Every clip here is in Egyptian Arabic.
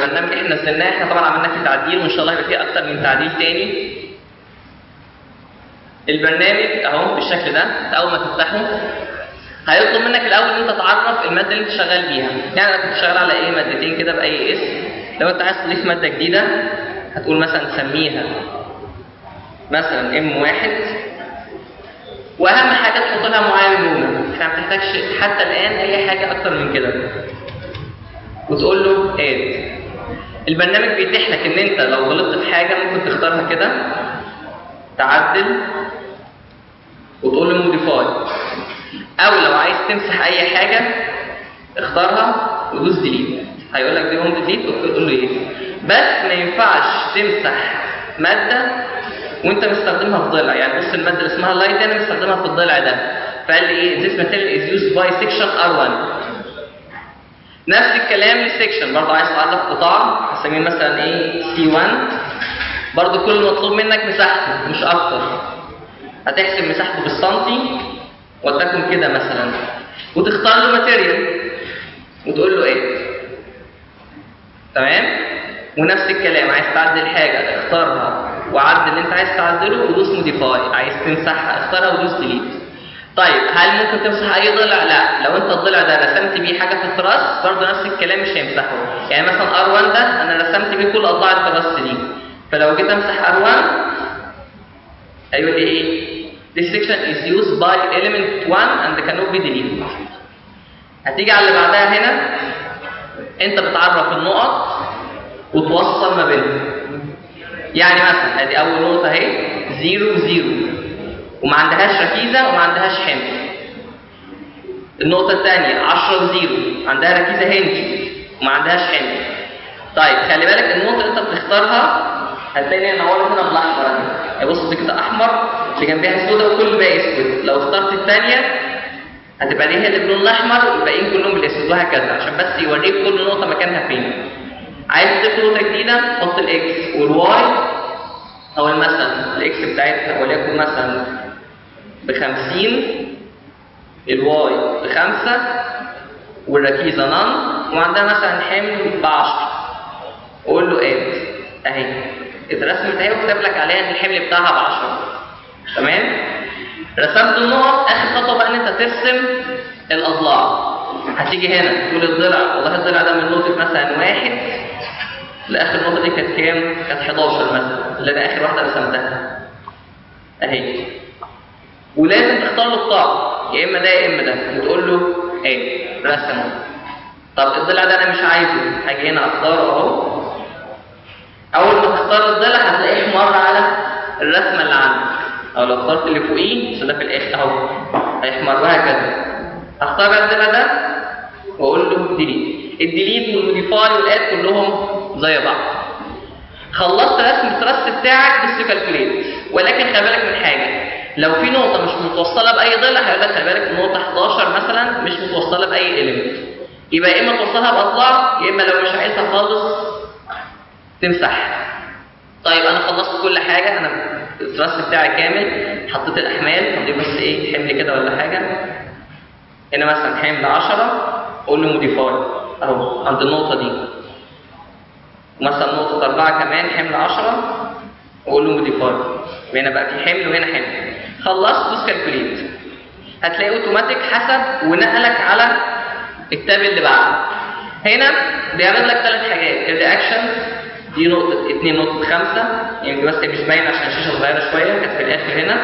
البرنامج اللي احنا نزلناه احنا طبعا عملنا فيه تعديل وان شاء الله هيبقى فيه اكتر من تعديل تاني البرنامج اهو بالشكل ده انت اول ما تفتحه هيطلب منك الاول ان انت تعرف الماده اللي انت شغال بيها يعني انا كنت شغال على ايه مادتين كده باي اسم لو انت عايز تضيف ماده جديده هتقول مثلا تسميها مثلا ام واحد واهم حاجه تحط لها معامل نونه احنا ما بتحتاجش حتى الان اي حاجه اكتر من كده وتقول له اد البرنامج بيتيح لك ان انت لو غلطت في حاجه ممكن تختارها كده تعدل وتقول له موديفاي او لو عايز تمسح اي حاجه اختارها ودوس ديليت هيقول لك دي هوم ديليت وتقول له ايه بس ما ينفعش تمسح ماده وانت مستخدمها في ضلع يعني بص الماده اللي اسمها لايت انا مستخدمها في الضلع ده فقال لي ايه this material is used by section R1 نفس الكلام للسكشن برضه عايز تعرف قطاع هسميه مثلا ايه C1 برضه كل المطلوب منك مساحته مش اكتر هتحسب مساحته بالسنتي ولتكن كده مثلا وتختار له ماتيريال وتقول له ايه تمام ونفس الكلام عايز تعدل حاجه اختارها وعدل اللي انت عايز تعدله ودوس موديفاي عايز تمسحها اختارها ودوس ديليت طيب هل ممكن تمسح اي ضلع لا لو انت الضلع ده رسمت بيه حاجه في التراس برضه نفس الكلام مش هيمسحه يعني مثلا R1 ده انا رسمت بيه كل اضلاع التراس دي فلو جيت امسح R1 هيقول لي ايه This section is used by element 1 and cannot be deleted. هتيجي على اللي بعدها هنا انت بتعرف النقط وتوصل ما بينهم. يعني مثلا ادي اول نقطة اهي 0 0 وما عندهاش ركيزة وما عندهاش حمل. النقطة الثانية 10 0 عندها ركيزة هنج وما عندهاش حمل. طيب خلي بالك النقطة اللي انت بتختارها هتلاقي هنا نورت هنا بالاحمر اهي بص دي كده احمر اللي جنبها سودا وكل الباقي اسود لو اخترت الثانيه هتبقى دي هي اللي باللون الاحمر والباقيين كلهم بالاسود وهكذا عشان بس يوريك كل نقطه مكانها فين عايز تضيف نقطه جديده حط الاكس والواي او مثلا الاكس بتاعتها وليكن مثلا ب 50 الواي بخمسة والركيزه نان وعندها مثلا حمل ب 10 قول له اد اهي اترسمت اهي وكتب لك عليها ان الحمل بتاعها ب 10 تمام رسمت النقط اخر خطوه بقى ان انت ترسم الاضلاع هتيجي هنا تقول الضلع والله الضلع ده من نقطه مثلا واحد لاخر نقطه دي كانت كام؟ كانت 11 مثلا اللي انا اخر واحده رسمتها اهي ولازم تختار له القطاع يا اما ده يا اما ده وتقول له ايه رسمه طب الضلع ده انا مش عايزه هاجي هنا اختاره اهو اول ما تختار الضلع هتلاقيه احمر على الرسمه اللي عندك او لو اخترت اللي فوقيه بس ده في الاخر اهو هيحمر وهكذا هختار الضلع ده واقول له ديليت الديليت والموديفاي والاد كلهم زي بعض خلصت رسم التراس بتاعك بس كالكوليت ولكن خلي بالك من حاجه لو في نقطه مش متوصله باي ضلع هيقول لك خلي بالك النقطه 11 مثلا مش متوصله باي اليمنت يبقى يا اما توصلها باضلاع يا اما لو مش عايزها خالص تمسح طيب انا خلصت كل حاجه انا التراس بتاعي كامل حطيت الاحمال هضيف بس ايه حمل كده ولا حاجه هنا مثلا حمل 10 اقول له موديفاي اهو عند النقطه دي ومثلا نقطه 4 كمان حمل 10 واقول له موديفاي وهنا بقى في حمل وهنا حمل خلصت دوس كالكوليت هتلاقي اوتوماتيك حسب ونقلك على التاب اللي بعده هنا بيعمل لك ثلاث حاجات الرياكشن دي نقطة اتنين نقطة خمسة يمكن بس مش باينة عشان الشاشة صغيرة شوية كانت في الآخر هنا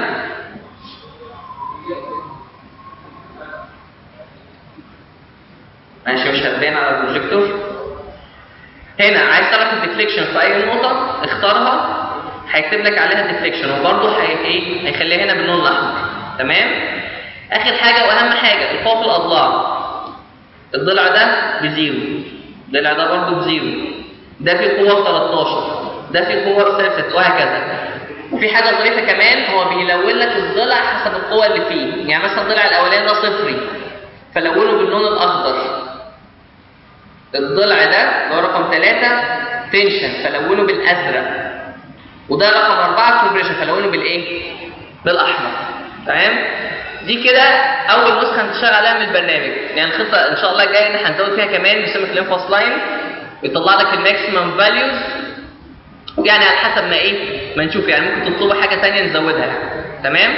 ماشي مش هتبان على البروجيكتور هنا عايز تعرف الديفليكشن في أي نقطة اختارها هيكتب لك عليها الديفليكشن وبرضه هي ايه هيخليها هنا باللون الأحمر تمام آخر حاجة وأهم حاجة الفوق الأضلاع الضلع ده بزيرو الضلع ده برضه بزيرو ده في قوة 13 ده في قوة 6 وهكذا وفي حاجة ظريفة كمان هو بيلون لك الضلع حسب القوة اللي فيه يعني مثلا الضلع الأولاني ده صفري فلونه باللون الأخضر الضلع ده اللي هو رقم 3 تنشن فلونه بالأزرق وده رقم 4 كومبريشن فلونه بالإيه؟ بالأحمر تمام؟ دي كده أول نسخة هنشتغل عليها من البرنامج يعني الخطة إن شاء الله الجاية إن احنا هنزود فيها كمان بيسمى كلام فاصل لاين ويطلع لك الماكسيمم فاليوز يعني على حسب ما ايه ما نشوف يعني ممكن تطلبوا حاجه ثانيه نزودها يعني. تمام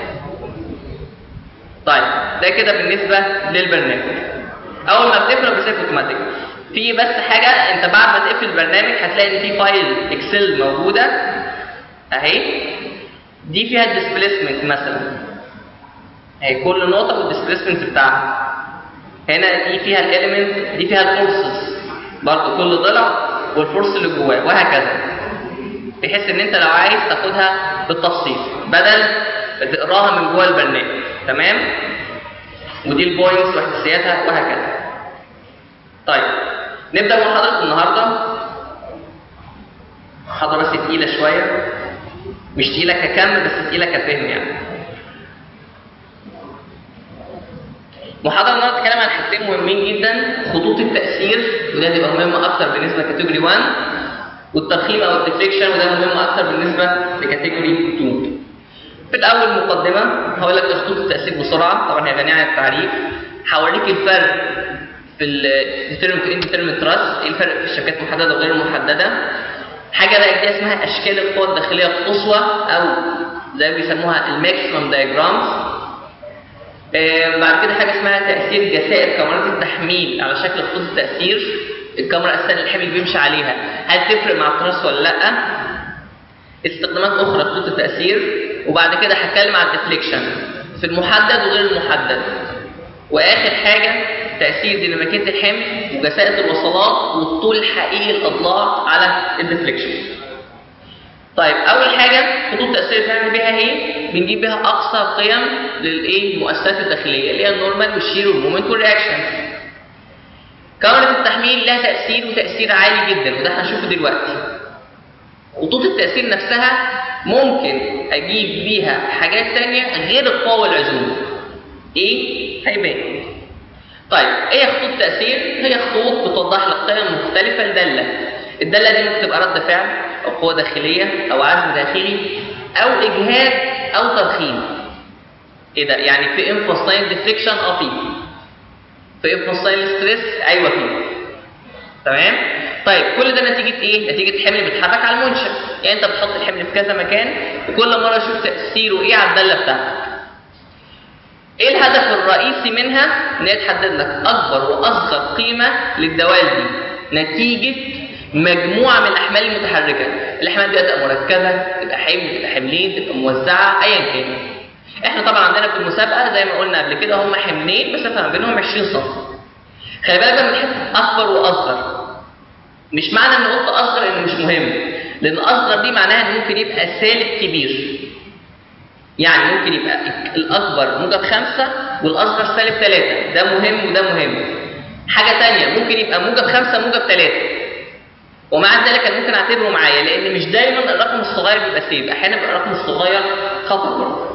طيب ده كده بالنسبه للبرنامج اول ما بتقفل بيسيف اوتوماتيك في بس حاجه انت بعد ما تقفل البرنامج هتلاقي ان في فايل اكسل موجوده اهي دي فيها الديسبيسمنت مثلا اهي كل نقطه والديسبيسمنت بتاعها هنا دي فيها الاليمنت دي فيها الفورسز برضه كل ضلع والفورس اللي جواه وهكذا بحيث ان انت لو عايز تاخدها بالتفصيل بدل ما تقراها من جوه البرنامج تمام ودي البوينتس واحداثياتها وهكذا طيب نبدا محاضره النهارده محاضره بس تقيله شويه مش تقيله ككم بس تقيله كفهم يعني محاضرة النهارده بتتكلم عن حاجتين مهمين جدا خطوط التأثير وده هتبقى مهمة أكتر بالنسبة لكاتيجوري 1 والترخيم أو الديفليكشن وده مهم أكتر بالنسبة لكاتيجوري 2 في الأول مقدمة هقول لك خطوط التأثير بسرعة طبعا هي غنية عن التعريف هوريك الفرق في الديترمنت انديترمنت تراست ايه الفرق في الشبكات المحددة وغير المحددة حاجة بقى دي اسمها أشكال القوى الداخلية القصوى أو زي ما بيسموها الماكسيمم دايجرامز آه، بعد كده حاجه اسمها تاثير جسائر كاميرات التحميل على شكل خطوط التاثير الكاميرا اساسا الحمل بيمشي عليها هل تفرق مع التراس ولا لا استخدامات اخرى لخطوط التاثير وبعد كده هتكلم عن الديفليكشن في المحدد وغير المحدد واخر حاجه تاثير ديناميكيه الحمل وجسائر الوصلات والطول الحقيقي الاضلاع على الديفليكشن طيب اول حاجه خطوط التاثير بنعمل بيها ايه بنجيب بيها اقصى قيم للايه المؤسسات الداخليه اللي هي النورمال والشير والمومنت والرياكشن كاميرا التحميل لها تاثير وتاثير عالي جدا وده هنشوفه دلوقتي خطوط التاثير نفسها ممكن اجيب بيها حاجات تانية غير القوه والعزوم ايه هيبان طيب ايه خطوط التاثير هي خطوط بتوضح لك قيم مختلفه لداله الداله دي ممكن تبقى رد فعل او قوه داخليه او عزم داخلي او اجهاد او تضخيم ايه ده يعني في انفوستاين ديفليكشن اه في في انفوستاين ستريس ايوه في تمام طيب كل ده نتيجه ايه نتيجه حمل بيتحرك على المنشا يعني انت بتحط الحمل في كذا مكان وكل مره اشوف تاثيره ايه على الداله بتاعتك ايه الهدف الرئيسي منها ان هي تحدد لك اكبر واصغر قيمه للدوال دي نتيجه مجموعه من الاحمال المتحركه الاحمال دي تبقى مركبه تبقى حمل تبقى حملين تبقى موزعه ايا كان احنا طبعا عندنا في المسابقه زي ما قلنا قبل كده هم حملين مسافه ما بينهم 20 سم خلي بالك من حته اكبر واصغر مش معنى ان قلت اصغر انه مش مهم لان اصغر دي معناها ان ممكن يبقى سالب كبير يعني ممكن يبقى الاكبر موجب خمسة والاصغر سالب ثلاثة ده مهم وده مهم حاجه تانية ممكن يبقى موجب خمسة موجب ثلاثة ومع ذلك انا ممكن اعتبره معايا لان مش دايما الرقم الصغير بيبقى سيف احيانا بيبقى الرقم الصغير خطر برضه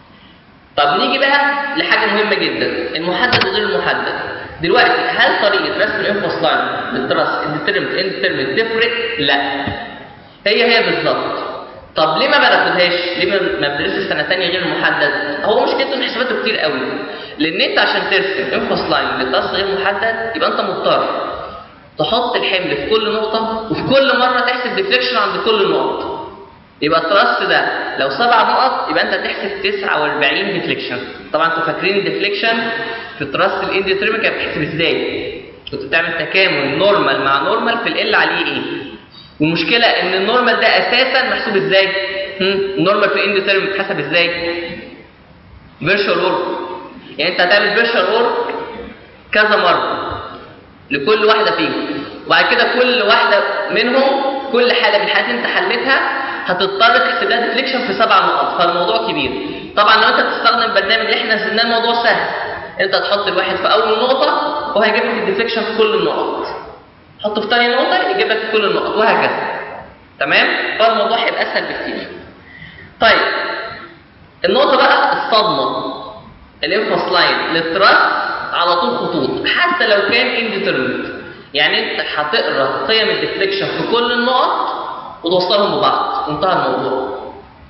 طب نيجي بقى لحاجه مهمه جدا المحدد وغير المحدد دلوقتي هل طريقه رسم الانفوس لاين للتراس انديترمنت انديترمنت تفرق لا هي هي بالظبط طب ليه ما بناخدهاش ليه ما بندرسش سنه ثانيه غير المحدد هو مشكلته ان حساباته كتير قوي لان انت عشان ترسم انفوس لاين للتراس غير محدد يبقى انت مضطر تحط الحمل في كل نقطة وفي كل مرة تحسب ديفليكشن عند كل النقط يبقى التراست ده لو سبع نقط يبقى انت هتحسب 49 ديفليكشن طبعا انتوا فاكرين الديفليكشن في التراست الانديوترميك كانت بتحسب ازاي؟ كنت بتعمل تكامل نورمال مع نورمال في ال عليه ايه؟ والمشكلة ان النورمال ده اساسا محسوب ازاي؟ النورمال في الانديوترميك بيتحسب ازاي؟ فيرشوال ورك يعني انت هتعمل فيرشوال ورك كذا مرة لكل واحدة فيهم وبعد كده كل واحدة منهم كل حالة من الحالات اللي انت حلتها هتضطر تحسب لها ديفليكشن في سبع نقط فالموضوع كبير طبعا لو انت بتستخدم البرنامج اللي احنا نزلناه الموضوع سهل انت تحط الواحد في اول نقطة وهو هيجيب لك الديفليكشن في كل النقط حطه في ثاني نقطة يجيب لك في كل النقط وهكذا تمام فالموضوع هيبقى اسهل بكتير طيب النقطة بقى الصدمة الانفوس لاين للتراست على طول خطوط حتى لو كان انديترمنت يعني انت هتقرا قيم الديفليكشن في كل النقط وتوصلهم ببعض انتهى الموضوع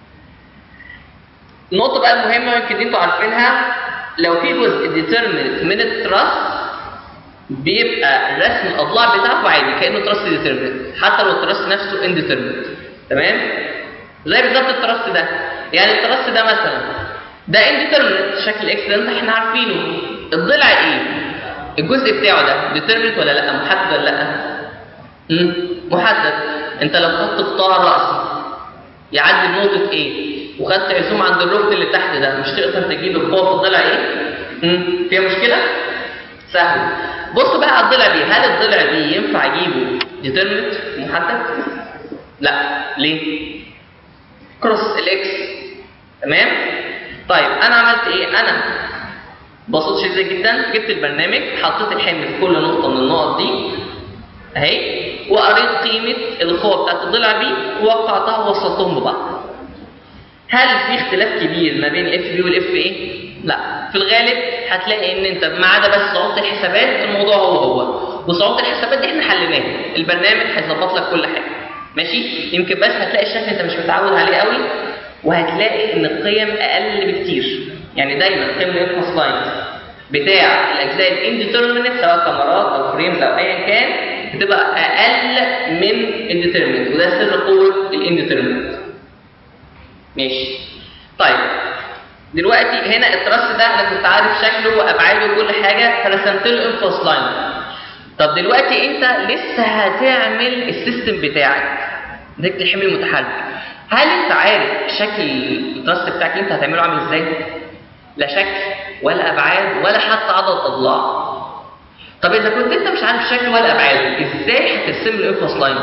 النقطة بقى المهمة يمكن انتوا عارفينها لو في جزء ديترمنت من التراست بيبقى رسم الاضلاع بتاعته عادي كانه تراست ديترمنت حتى لو التراست نفسه انديترمنت تمام زي بالظبط التراست ده يعني التراست ده مثلا ده انديترمنت شكل اكس ده انت احنا عارفينه الضلع ايه الجزء بتاعه ده ديترمنت ولا لا محدد ولا لا مم. محدد انت لو خدت قطاع راسي يعدي بنقطه ايه وخدت عزوم عند الركن اللي تحت ده مش تقدر تجيب القوه في الضلع ايه مم. فيها مشكله سهل بص بقى على الضلع دي هل الضلع دي ينفع اجيبه ديترمنت محدد لا ليه كروس الاكس تمام طيب انا عملت ايه انا بسيط شديد جدا جبت البرنامج حطيت الحمل في كل نقطه من النقط دي اهي وقريت قيمه القوه بتاعت الضلع دي ووقعتها ووصلتهم ببعض هل في اختلاف كبير ما بين الاف بي والاف ايه لا في الغالب هتلاقي ان انت ما عدا بس صعوبه الحسابات الموضوع هو هو وصعوبه الحسابات دي احنا حليناها البرنامج هيظبط لك كل حاجه ماشي يمكن بس هتلاقي الشكل انت مش متعود عليه قوي وهتلاقي ان القيم اقل بكتير يعني دايما قيم الانفوس لاين بتاع الاجزاء الانديترمينت سواء كاميرات او فريمز او ايا كان بتبقى اقل من الديترمينت وده سر قوه الانديترمينت ماشي طيب دلوقتي هنا التراس ده انا كنت عارف شكله وابعاده وكل حاجه فرسمت له انفوس لاين طب دلوقتي انت لسه هتعمل السيستم بتاعك نتيجه الحمل المتحرك هل انت عارف شكل التراس بتاعك اللي انت هتعمله عامل ازاي لا شكل ولا ابعاد ولا حتى عدد اضلاع طب اذا كنت انت مش عارف شكل ولا ابعاد ازاي هترسم له انفوس لاين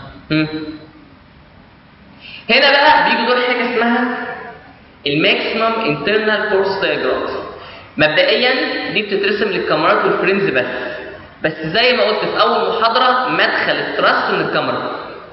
هنا بقى بيجي دور حاجه اسمها الماكسيمم انترنال فورس دايجرامز مبدئيا دي بتترسم للكاميرات والفريمز بس بس زي ما قلت في اول محاضره مدخل التراست من الكاميرا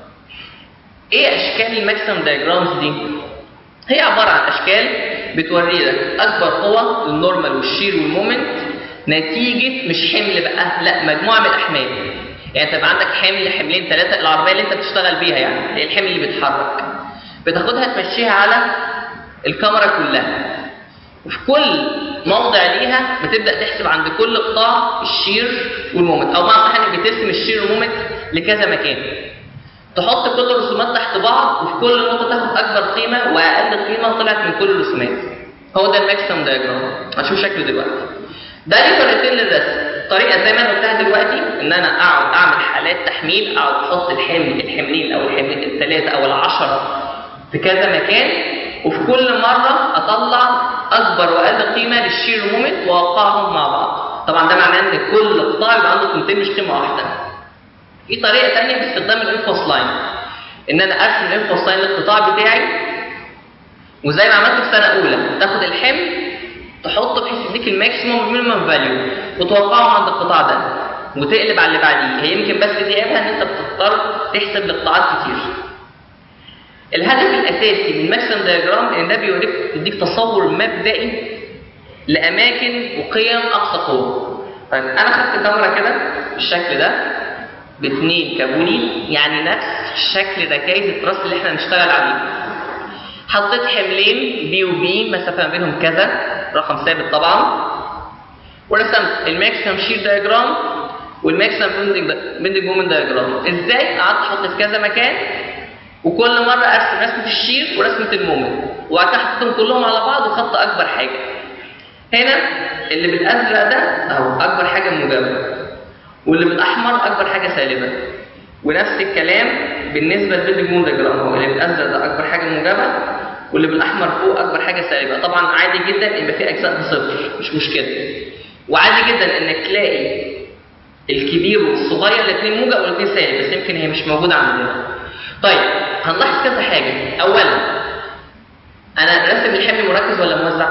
ايه اشكال الماكسيمم دايجرامز دي هي عباره عن اشكال بتوري لك اكبر قوه النورمال والشير والمومنت نتيجه مش حمل بقى لا مجموعه من الاحمال يعني تبقى عندك حمل حملين ثلاثه العربيه اللي انت بتشتغل بيها يعني هي الحمل اللي بيتحرك بتاخدها تمشيها على الكاميرا كلها وفي كل موضع ليها بتبدا تحسب عند كل قطاع الشير والمومنت او معنى صح انك بترسم الشير والمومنت لكذا مكان تحط كل الرسومات تحت بعض وفي كل نقطه تاخد اكبر قيمه واقل قيمه طلعت من كل الرسومات هو ده الماكسيمم دايجرام هنشوف شكله دلوقتي ده ليه طريقتين للرسم طريقه زي ما انا قلتها دلوقتي ان انا اقعد اعمل حالات تحميل اقعد احط الحمل الحملين او الحمل الثلاثه او العشره في كذا مكان وفي كل مرة أطلع أكبر وأقل قيمة للشير مومنت وأوقعهم مع بعض. طبعا ده معناه إن كل قطاع يبقى عنده قيمتين مش قيمة واحدة. في طريقة تانية باستخدام الانفوس لاين. إن أنا أرسم الانفوس لاين للقطاع بتاعي وزي ما عملت في سنة أولى تاخد الحمل تحطه بحيث يديك الماكسيموم مينيمم فاليو وتوقعه عند القطاع ده وتقلب على اللي بعديه هي يمكن بس دي عيبها ان انت بتضطر تحسب لقطاعات كتير الهدف الاساسي من ماكسيمم دايجرام ان ده بيوريك يديك تصور مبدئي لاماكن وقيم اقصى قوه طيب انا خدت كاميرا كده بالشكل ده باثنين كابولي يعني نفس شكل ركائز التراس اللي احنا هنشتغل عليه حطيت حملين بي وبي مسافه ما بينهم كذا رقم ثابت طبعا ورسمت الماكسيمم شير دايجرام والماكسيمم بندنج مومنت دايجرام ازاي قعدت احط في كذا مكان وكل مرة أرسم رسمة الشير ورسمة المومنت وبعد كده حطيتهم كلهم على بعض وخدت أكبر حاجة. هنا اللي بالأزرق ده أهو أكبر حاجة موجبة. واللي بالأحمر أكبر حاجة سالبة. ونفس الكلام بالنسبة للبيلدنج مون ديجرام هو اللي بالأزرق ده أكبر حاجة موجبة واللي بالأحمر فوق أكبر حاجة سالبة. طبعا عادي جدا يبقى في أجزاء بصفر مش مشكلة. وعادي جدا إنك تلاقي الكبير والصغير الاثنين موجب والاثنين سالب بس يمكن هي مش موجودة عندنا. طيب هنلاحظ كذا حاجة أولا أنا راسم الحمل مركز ولا موزع؟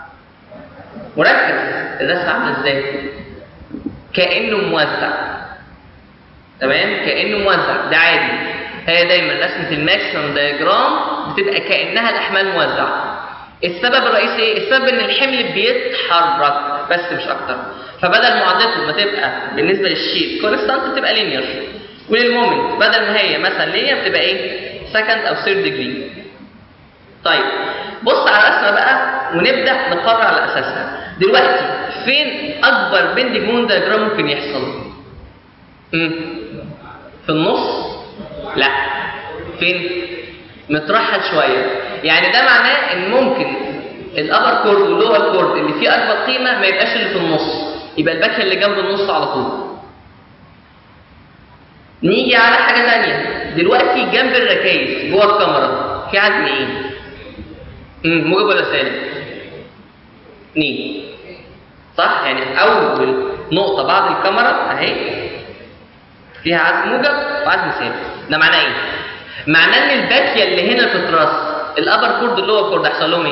مركز الرسم عامل ازاي؟ كأنه موزع تمام؟ كأنه موزع ده عادي هي دايما رسمة الماكسيمم دايجرام بتبقى كأنها الأحمال موزعة السبب الرئيسي ايه؟ السبب ان الحمل بيتحرك بس مش اكتر فبدل معادلته ما تبقى بالنسبه للشيت كونستانت بتبقى لينير وللمومنت بدل ما هي مثلا لينير بتبقى ايه؟ سكند او ثيرد ديجري. طيب بص على الرسمه بقى ونبدا نقرر على اساسها. دلوقتي فين اكبر بندنج مومنت دايجرام ممكن يحصل امم في النص لا فين مترحل شويه يعني ده معناه ان ممكن الابر كورد واللور كورد اللي فيه اكبر قيمه ما يبقاش اللي في النص يبقى الباكيه اللي جنب النص على طول نيجي على حاجه تانية دلوقتي جنب الركايز جوه الكاميرا في عزم ايه امم موجب ولا سالب اتنين صح يعني اول نقطه بعد الكاميرا اهي فيها عزم موجب وعزم سالب ده معناه ايه معناه ان الباكيه اللي هنا في التراس الابر كورد واللور كورد هيحصل لهم ايه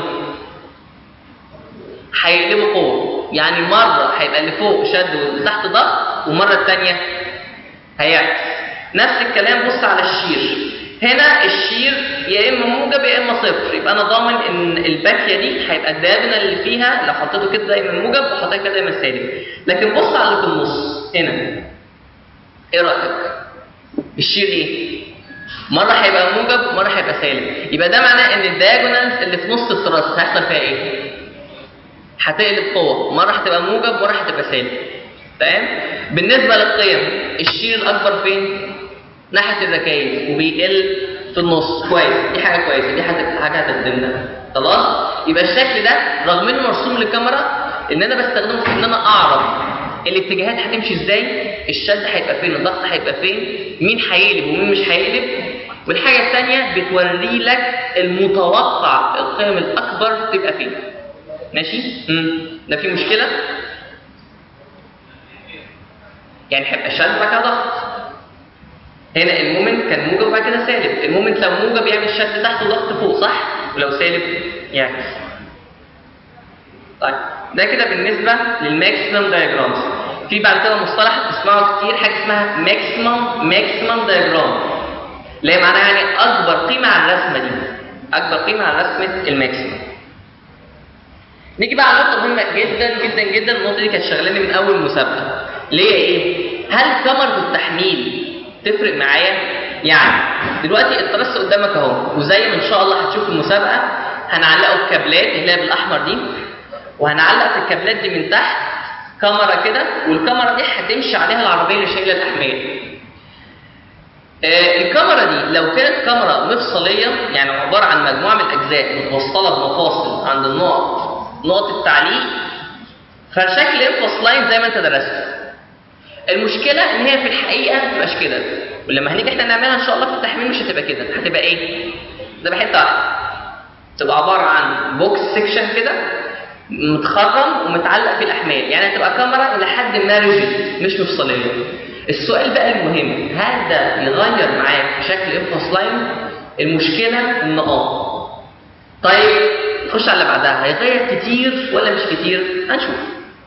هيقلبوا قوه يعني مره هيبقى اللي فوق شد واللي تحت ضغط والمره الثانيه هيعكس نفس الكلام بص على الشير هنا الشير يا اما موجب يا اما صفر يبقى انا ضامن ان الباكيه دي هيبقى الدايجونال اللي فيها لو حطيته كده دايما موجب وحطيته كده دايما سالب لكن بص على اللي في النص هنا ايه رايك الشير ايه مره هيبقى موجب مره هيبقى سالب يبقى ده معناه ان الدايجونال اللي في نص التراس هيحصل فيها ايه هتقلب قوه مره هتبقى موجب مره هتبقى سالب تمام بالنسبه للقيم الشير الاكبر فين ناحيه الركايز وبيقل في النص كويس دي حاجه كويسه دي حاجه حاجه هتخدمنا خلاص يبقى الشكل ده رغم انه مرسوم للكاميرا ان انا بستخدمه في ان انا اعرف الاتجاهات هتمشي ازاي الشد هيبقى فين الضغط هيبقى فين مين هيقلب ومين مش هيقلب والحاجه الثانيه بتوري لك المتوقع القيم الاكبر تبقى فين ماشي امم ده في مشكله يعني هيبقى شد بعد كده ضغط هنا المومنت كان موجب وبعد كده سالب المومنت لو موجب يعمل شد تحت وضغط فوق صح ولو سالب يعكس طيب ده كده بالنسبه للماكسيمم دايجرامز في بعد كده مصطلح بتسمعه كتير حاجه اسمها ماكسيمم ماكسيمم دايجرام اللي هي معناها يعني اكبر قيمه على الرسمه دي اكبر قيمه على رسمه الماكسيمم نيجي بقى على نقطه مهمه جدا جدا جدا النقطه دي كانت شغلاني من اول مسابقه اللي هي ايه هل كاميرا التحميل تفرق معايا يعني دلوقتي الترس قدامك اهو وزي ما ان شاء الله هتشوف المسابقه هنعلقه الكابلات اللي هي بالاحمر دي وهنعلق في الكابلات دي من تحت كاميرا كده والكاميرا دي هتمشي عليها العربيه اللي شايله الاحمال آه الكاميرا دي لو كانت كاميرا مفصليه يعني عباره عن مجموعه من الاجزاء متوصله بمفاصل عند النقط نقط التعليق فشكل انفص لاين زي ما انت درست المشكله ان هي في الحقيقه ما تبقاش كده ولما هنيجي احنا نعملها ان شاء الله في التحميل مش هتبقى كده هتبقى ايه تبقى حته واحده تبقى عباره عن بوكس سيكشن كده متخرم ومتعلق في الاحمال يعني هتبقى كاميرا لحد ما ريجيد مش مفصليه السؤال بقى المهم هل ده يغير معاك في شكل انفص لاين المشكله ان اه طيب نخش على اللي بعدها هيغير كتير ولا مش كتير هنشوف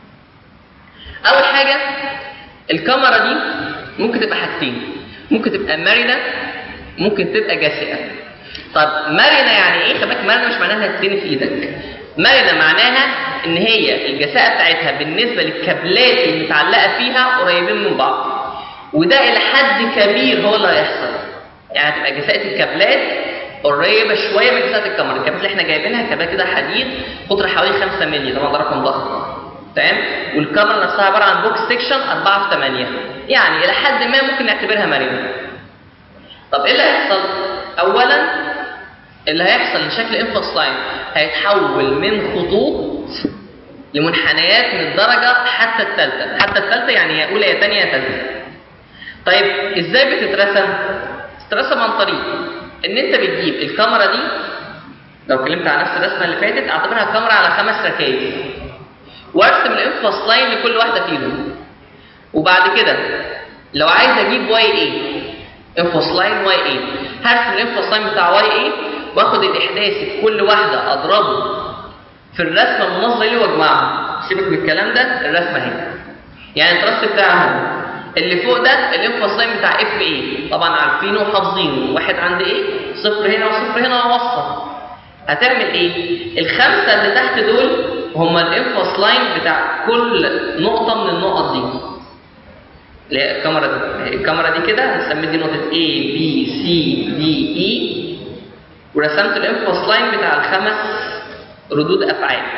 اول حاجه الكاميرا دي ممكن تبقى حاجتين ممكن تبقى مرنه ممكن تبقى جاسئه طب مرنه يعني ايه خلي بالك مرنه مش معناها هتتني في ايدك مرنه معناها ان هي الجساءه بتاعتها بالنسبه للكابلات اللي متعلقه فيها قريبين من بعض وده الى حد كبير هو اللي هيحصل يعني هتبقى جساءه الكابلات قريبه شويه من جساءه الكاميرا الكابلات اللي احنا جايبينها كابلات كده حديد قطر حوالي 5 مللي طبعا ده رقم ضخم تمام والكاميرا نفسها عباره عن بوكس سيكشن 4 في 8 يعني الى حد ما ممكن نعتبرها مرنه طب ايه اللي هيحصل اولا اللي هيحصل ان شكل انفاس لاين هيتحول من خطوط لمنحنيات من الدرجه حتى الثالثه حتى الثالثه يعني يا اولى يا ثانيه يا ثالثه طيب ازاي بتترسم تترسم عن طريق ان انت بتجيب الكاميرا دي لو اتكلمت على نفس الرسمه اللي فاتت اعتبرها كاميرا على خمس ركائز وارسم الانفاس لاين لكل واحده فيهم وبعد كده لو عايز اجيب واي ايه انفاس لاين واي ايه هرسم الانفاس لاين بتاع واي ايه واخد الاحداثي في كل واحده اضربه في الرسمه المنظمه دي واجمعها سيبك من الكلام ده الرسمه اهي يعني التراست بتاعها اللي فوق ده الانفاس لاين بتاع اف ايه طبعا عارفينه وحافظينه واحد عند ايه صفر هنا وصفر هنا ووسط هتعمل ايه الخمسه اللي تحت دول هما الانفاس لاين بتاع كل نقطه من النقط دي اللي هي الكاميرا دي الكاميرا دي كده هنسمي دي نقطه A B C D E ورسمت الانفاس لاين بتاع الخمس ردود افعال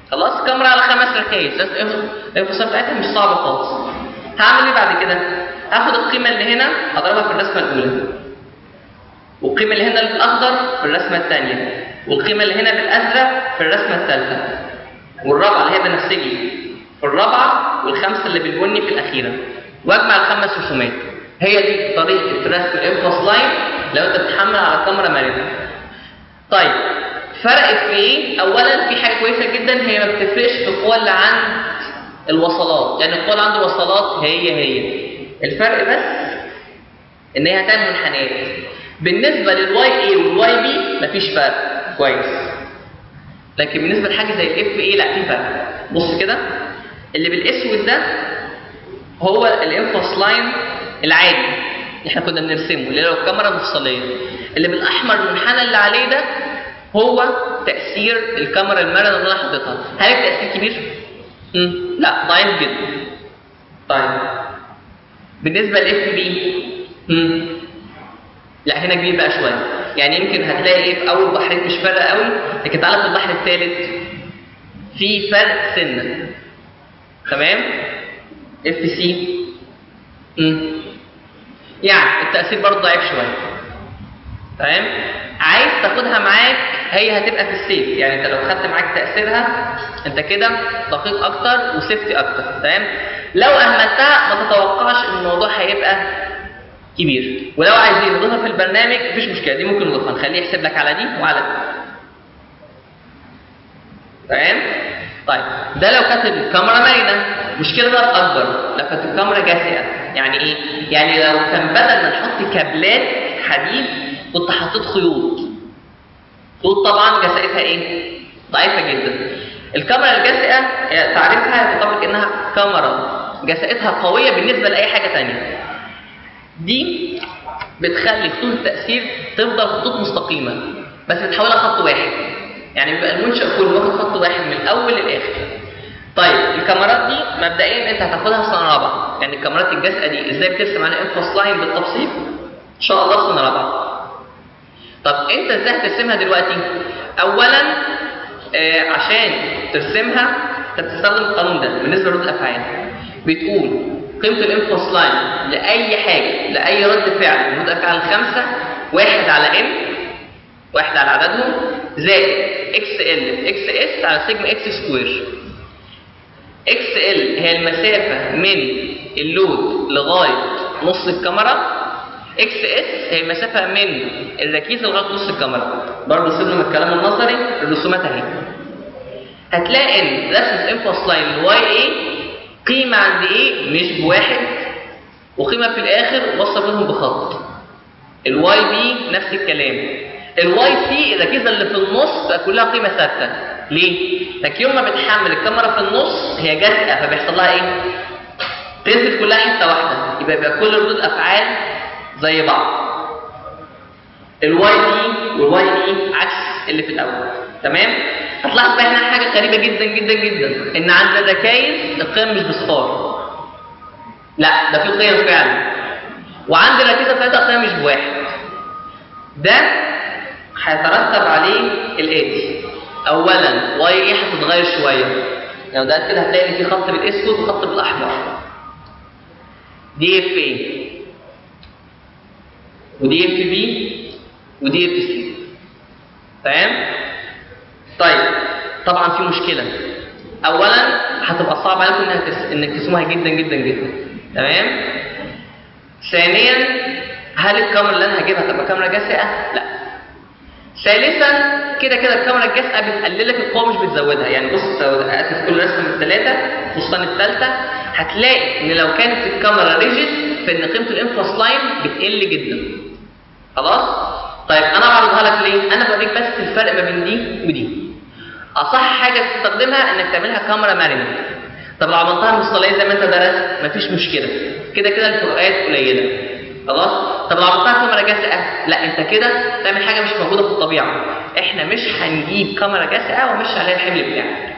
خلاص كاميرا على خمس ركايز بس الانفصال بتاعتها مش صعبه خالص هعمل ايه بعد كده هاخد القيمه اللي هنا اضربها في الرسمه الاولى والقيمه اللي هنا بالاخضر في الرسمه الثانيه والقيمه اللي هنا بالازرق في الرسمه الثالثه والرابعه اللي هي بنفسجي في الرابعه والخمسه اللي بالبني في الاخيره واجمع الخمس رسومات هي دي طريقه رسم الانفوس لاين لو انت بتحمل على كاميرا مرنه طيب فرقت في ايه اولا في حاجه كويسه جدا هي ما بتفرقش في القوى اللي عند الوصلات يعني القوى اللي عند الوصلات هي هي الفرق بس ان هي هتعمل منحنيات بالنسبه للواي اي والواي بي مفيش فرق كويس لكن بالنسبه لحاجه زي الاف اي لا في فرق بص كده اللي بالاسود ده هو الانفوس لاين العادي اللي احنا كنا بنرسمه اللي هو الكاميرا المفصليه اللي بالاحمر المنحنى اللي عليه ده هو تاثير الكاميرا المرنه اللي انا حاططها هل التاثير كبير مم. لا ضعيف جدا طيب بالنسبه للاف بي لا هنا كبير بقى شويه يعني يمكن هتلاقي ايه في اول بحرين مش فارقه قوي لكن تعالى في البحر الثالث في فرق سنه تمام اف سي يعني التاثير برضه ضعيف شويه تمام عايز تاخدها معاك هي هتبقى في السيف يعني انت لو خدت معاك تاثيرها انت كده دقيق اكتر وسيفتي اكتر تمام لو اهملتها ما تتوقعش ان الموضوع هيبقى كبير ولو عايزين نضيفها في البرنامج مفيش مشكله دي ممكن نضيفها نخليه يحسب لك على دي وعلى دي تمام طيب ده لو كانت الكاميرا مرنه مشكله بقى اكبر لو كانت الكاميرا جاسئه يعني ايه يعني لو كان بدل ما نحط كابلات حديد كنت حطيت خيوط خيوط طبعا جسائتها ايه ضعيفه جدا الكاميرا الجاسئه تعريفها يطابق انها كاميرا جسائتها قويه بالنسبه لاي حاجه ثانيه دي بتخلي خطوط التاثير تفضل خطوط مستقيمه بس بتحولها خط واحد يعني بيبقى المنشأ كله واخد خط واحد من الاول للاخر طيب الكاميرات دي مبدئيا انت هتاخدها في سنه رابعه يعني الكاميرات الجاسئه دي ازاي بترسم على انفوس لاين بالتفصيل ان شاء الله في سنه رابعه طب انت ازاي هترسمها دلوقتي اولا آه عشان ترسمها انت بتستخدم القانون ده بالنسبه لرد الافعال بتقول قيمه الانفوس لاين لاي حاجه لاي رد فعل من رد الافعال الخمسه واحد على ان واحد على عددهم زائد اكس ال اكس اس على سيجما اكس سكوير اكس ال هي المسافه من اللود لغايه نص الكاميرا اكس اس هي المسافه من الركيزه لغايه نص الكاميرا برضه سيبنا من الكلام النظري الرسومات اهي هتلاقي ان رسمه انفوس لاين الواي اي قيمه عند ايه مش بواحد وقيمه في الاخر وصل بينهم بخط الواي بي نفس الكلام الواي سي الركيزه اللي في النص بقى كلها قيمه ثابته ليه؟ لك يوم ما بتحمل الكاميرا في النص هي جاسئه فبيحصل لها ايه؟ تنزل كلها حته واحده يبقى يبقى كل ردود افعال زي بعض الواي دي والواي اي عكس اللي في الاول تمام هتلاحظ بقى هنا حاجه غريبه جدا جدا جدا ان عند الركايز القيم مش بصفار لا ده في قيم فعلا وعند الركيزه بتاعتها القيم مش بواحد ده هيترتب عليه الاتي اولا واي ايه هتتغير شويه لو ده كده هتلاقي ان في خط بالاسود وخط بالاحمر دي اف ايه ودي اف بي ودي اف سي تمام طيب طبعا في مشكله اولا هتبقى صعب عليكم انك تس... انك تسموها جدا جدا جدا تمام ثانيا هل الكاميرا اللي انا هجيبها تبقى كاميرا جاسئه لا ثالثا كده كده الكاميرا الجاسئه بتقلل لك القوه مش بتزودها يعني بص اسف كل رسمه من الثلاثه خصوصا الثالثه هتلاقي ان لو كانت الكاميرا ريجيد فان قيمه الانفوس لاين بتقل جدا خلاص طيب انا بعرضها لك ليه انا بوريك بس الفرق ما بين دي ودي اصح حاجه تستخدمها انك تعملها كاميرا مرنه طب لو عملتها مفصليه زي ما انت درست مفيش مشكله كده كده الفروقات قليله خلاص طب لو عملتها كاميرا جاسئه لا انت كده تعمل حاجه مش موجوده في الطبيعه احنا مش هنجيب كاميرا جاسئه ومش عليها الحمل بتاعك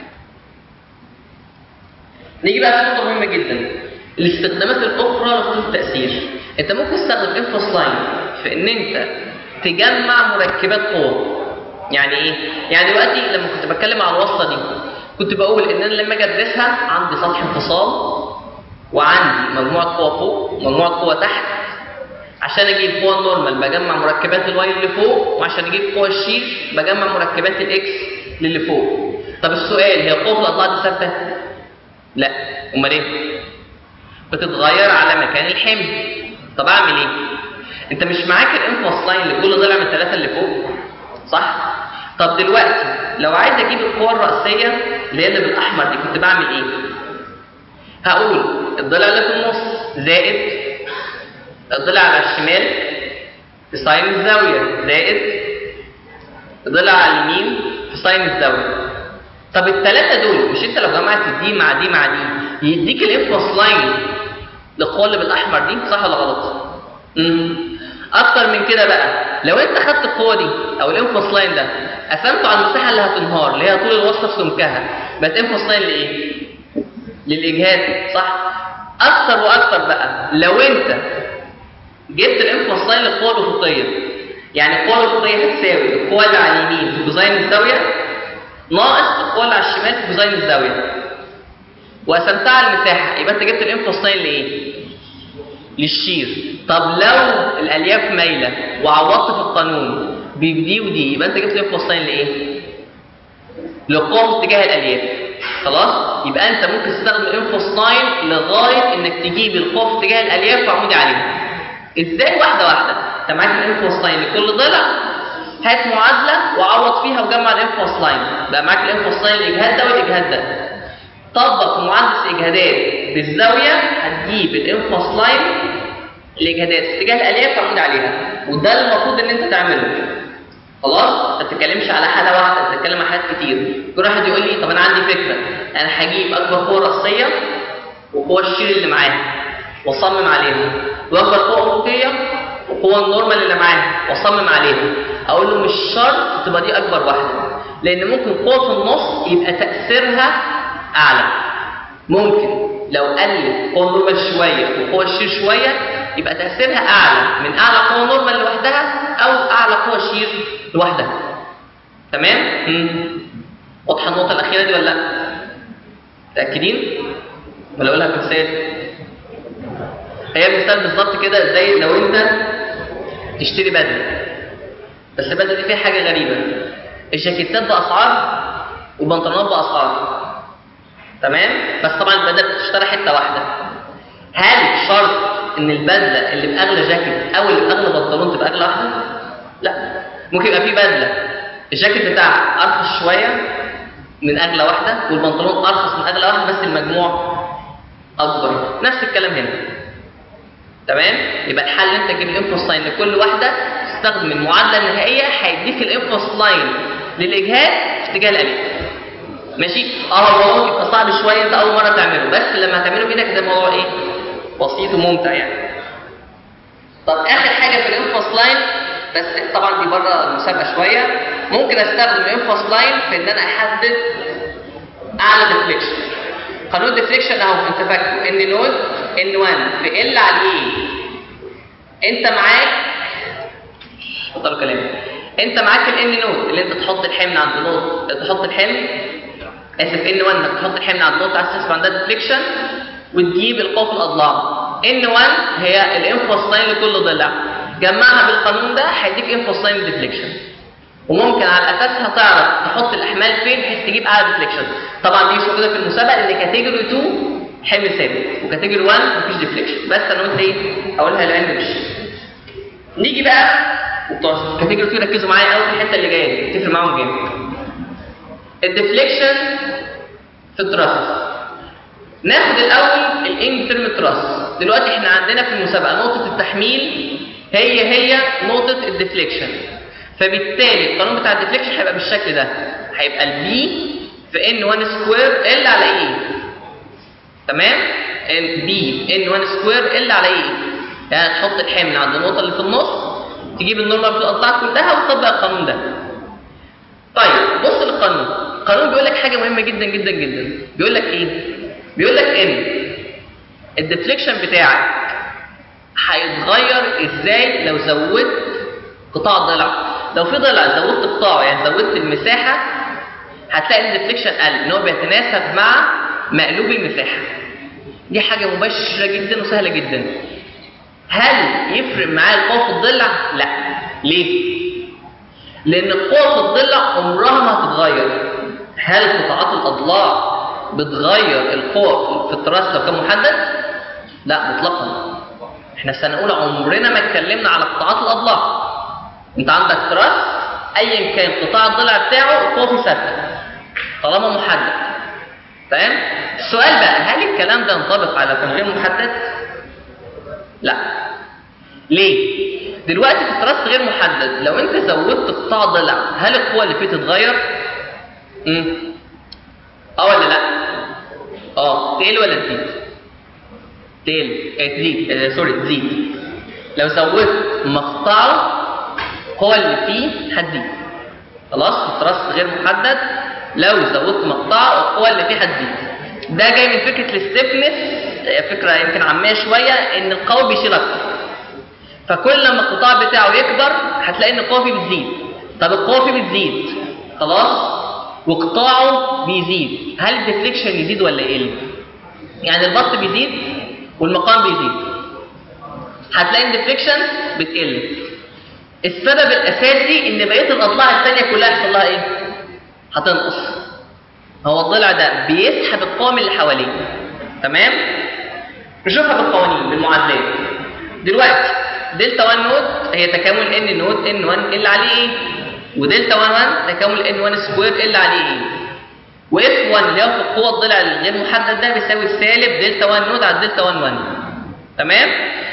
نيجي بقى في نقطه مهمه جدا الاستخدامات الاخرى لخطوط التاثير انت ممكن تستخدم انفوس لاين في ان انت تجمع مركبات قوه يعني ايه يعني دلوقتي لما كنت بتكلم على الوصله دي كنت بقول ان انا لما اجي ادرسها عندي سطح انفصال وعندي مجموعه قوى فوق ومجموعه قوى تحت عشان اجيب قوى النورمال بجمع مركبات الواي اللي فوق وعشان اجيب قوى الشير بجمع مركبات الاكس للي فوق طب السؤال هي قوه الاضلاع دي ثابته لا امال ايه بتتغير على مكان الحمل طب اعمل ايه انت مش معاك الانفوس لاين لكل ضلع من الثلاثه اللي فوق صح طب دلوقتي لو عايز اجيب القوه الرئيسيه اللي هي اللي بالاحمر دي كنت بعمل ايه هقول الضلع اللي في النص زائد الضلع على الشمال في ساين الزاويه زائد الضلع على اليمين في ساين الزاويه طب الثلاثه دول مش انت لو جمعت دي مع دي مع دي يديك الانفوس لاين للقوه اللي بالاحمر دي صح ولا غلط امم اكتر من كده بقى لو انت خدت القوه دي او الانفوس لاين ده قسمته على المساحه اللي هتنهار اللي هي طول الوصله في سمكها بقت انفوس لاين لايه للاجهاد صح اكتر واكتر بقى لو انت جبت الانفوس لاين للقوه الافقيه يعني القوه الافقيه هتساوي القوه اللي على اليمين في كوزين الزاويه ناقص القوه اللي على الشمال في كوزين الزاويه وقسمتها على المساحه يبقى انت جبت الانفوس لاين لايه للشير طب لو الالياف مايله وعوضت في القانون بدي ودي يبقى انت جبت الانفوس لاين لايه لقوه اتجاه الالياف خلاص يبقى انت ممكن تستخدم الانفوس لاين لغايه انك تجيب القوه في اتجاه الالياف وعمودي عليها ازاي واحده واحده انت معاك الانفوس لاين لكل ضلع هات معادله وعوض فيها وجمع الانفوس لاين بقى معاك الانفوس لاين الاجهاد ده والاجهاد ده طبق معادله الاجهادات بالزاويه هتجيب الانفوس لاين الاجهادات في اتجاه الالياف وعمود عليها وده المفروض ان انت تعمله خلاص ما تتكلمش على حاله واحده انت بتتكلم على حالات كتير كل واحد يقول لي طب انا عندي فكره انا هجيب اكبر قوه راسيه وقوه الشير اللي معاها واصمم عليها واكبر قوه افقيه وقوه النورمال اللي معاها واصمم عليها اقول له مش شرط تبقى دي اكبر واحده لان ممكن قوه في النص يبقى تاثيرها اعلى ممكن لو قلت قوه نورمال شويه وقوه الشير شويه يبقى تاثيرها اعلى من اعلى قوه نورمال لوحدها او اعلى قوه شير لوحدها تمام مم. واضحه النقطه الاخيره دي ولا لا متاكدين ولا اقولها بمثال هي مثال بالظبط كده زي لو انت تشتري بدله بس البدله دي فيها حاجه غريبه الجاكيتات باسعار والبنطلونات باسعار تمام بس طبعا البدله بتشتري حته واحده هل شرط ان البدله اللي باغلى جاكيت او اللي باغلى بنطلون تبقى اغلى واحده لا ممكن يبقى في بدله الجاكيت بتاعها ارخص شويه من اغلى واحده والبنطلون ارخص من اغلى واحده بس المجموع اكبر نفس الكلام هنا تمام يبقى الحل ان انت تجيب الانفوس لاين لكل واحده تستخدم المعادله النهائيه هيديك الانفوس لاين للاجهاد في اتجاه الالف ماشي اه هو ممكن يبقى صعب شويه انت اول مره تعمله بس لما هتعمله بايدك ده الموضوع ايه بسيط وممتع يعني طب اخر حاجه في الانفوس لاين بس طبعا دي بره المسابقه شويه ممكن استخدم الانفوس لاين في ان انا احدد اعلى ديفليكشن قانون الديفليكشن اهو انت فاكره ان نود ان 1 في ال على الاي انت معاك بطلوا كلام انت معاك الان نود اللي انت تحط الحمل عند نود تحط الحمل اسف ان 1 انك تحط الحمل عند نقطه عايز تحسب عندها ديفليكشن وتجيب القوه في الاضلاع ان 1 هي الانفوس لاين لكل ضلع جمعها بالقانون ده هيديك انفوس لاين ديفليكشن وممكن على اساسها تعرف تحط الاحمال فين بحيث تجيب اعلى ديفليكشن طبعا دي مش موجوده في المسابقه لان كاتيجوري 2 حمل ثابت وكاتيجوري 1 مفيش ديفليكشن بس انا قلت ايه اقولها العلم مش نيجي بقى وبتوع كاتيجوري 2 ركزوا معايا قوي في الحته اللي جايه دي تفرق معاهم جامد الديفليكشن في التراس ناخد الاول الان ترم تراس دلوقتي احنا عندنا في المسابقه نقطه التحميل هي هي نقطه الديفليكشن فبالتالي القانون بتاع الديفليكشن هيبقى بالشكل ده هيبقى البي في ان 1 سكوير ال على ايه تمام بي ان 1 سكوير ال على ايه يعني تحط الحمل عند النقطه اللي في النص تجيب النورمال في الاضلاع كلها وتطبق القانون ده طيب بص للقانون القانون بيقول لك حاجه مهمه جدا جدا جدا بيقول لك ايه بيقول لك ان الديفليكشن بتاعك هيتغير ازاي لو زودت قطاع ضلع لو في ضلع زودت قطاعه يعني زودت المساحه هتلاقي ان الديفليكشن قل ان هو بيتناسب مع مقلوب المساحه دي حاجه مباشره جدا وسهله جدا هل يفرق معايا القوه في الضلع لا ليه لان القوه في الضلع عمرها ما هتتغير هل قطاعات الاضلاع بتغير القوه في التراس لو كان محدد لا مطلقا احنا سنه اولى عمرنا ما اتكلمنا على قطاعات الاضلاع انت عندك تراس ايا كان قطاع الضلع بتاعه القوه فيه ثابته طالما محدد تمام السؤال بقى هل الكلام ده ينطبق على كان غير محدد لا ليه دلوقتي في التراس غير محدد لو انت زودت قطاع ضلع هل القوه اللي فيه تتغير امم اه ولا لا اه تقل ولا تزيد تقل آه، تزيد آه، سوري تزيد لو زودت مقطعه القوه اللي فيه هتزيد خلاص التراس غير محدد لو زودت مقطعه القوه اللي فيه هتزيد ده جاي من فكره الستيفنس فكره يمكن عاميه شويه ان القوي بيشيل اكتر فكل لما القطاع بتاعه يكبر هتلاقي ان القوه فيه بتزيد طب القوه فيه بتزيد خلاص وقطاعه بيزيد هل الديفليكشن يزيد ولا يقل يعني البسط بيزيد والمقام بيزيد هتلاقي الديفليكشن بتقل السبب الاساسي ان بقيه الاضلاع الثانيه كلها يحصل لها ايه هتنقص هو الضلع ده بيسحب القوام اللي حواليه تمام نشوفها بالقوانين بالمعادلات دلوقتي دلتا 1 نود هي تكامل ان نود ان 1 ال عليه ايه ودلتا 1 1 تكامل ان 1 سكوير ال عليه ايه واف 1 اللي هو في القوه الضلع الغير محدد ده بيساوي سالب دلتا 1 نود على دلتا 1 1 تمام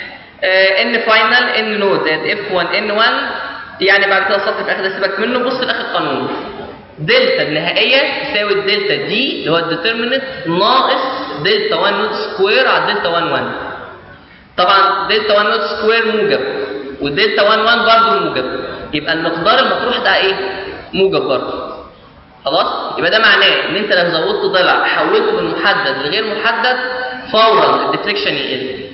آه ان فاينل ان نود زائد اف 1 ان 1 يعني بعد كده السطر في الاخر ده سيبك منه بص لاخر قانون دلتا النهائيه تساوي الدلتا دي اللي هو الديترميننت ناقص دلتا 1 نود سكوير على دلتا 1 1 طبعا دلتا 1 نود سكوير موجب والدلتا 1 1 برضه موجب يبقى المقدار المطروح ده ايه موجب برضه خلاص يبقى ده معناه ان انت لو زودت ضلع حولته من محدد لغير محدد فورا الديفليكشن يقل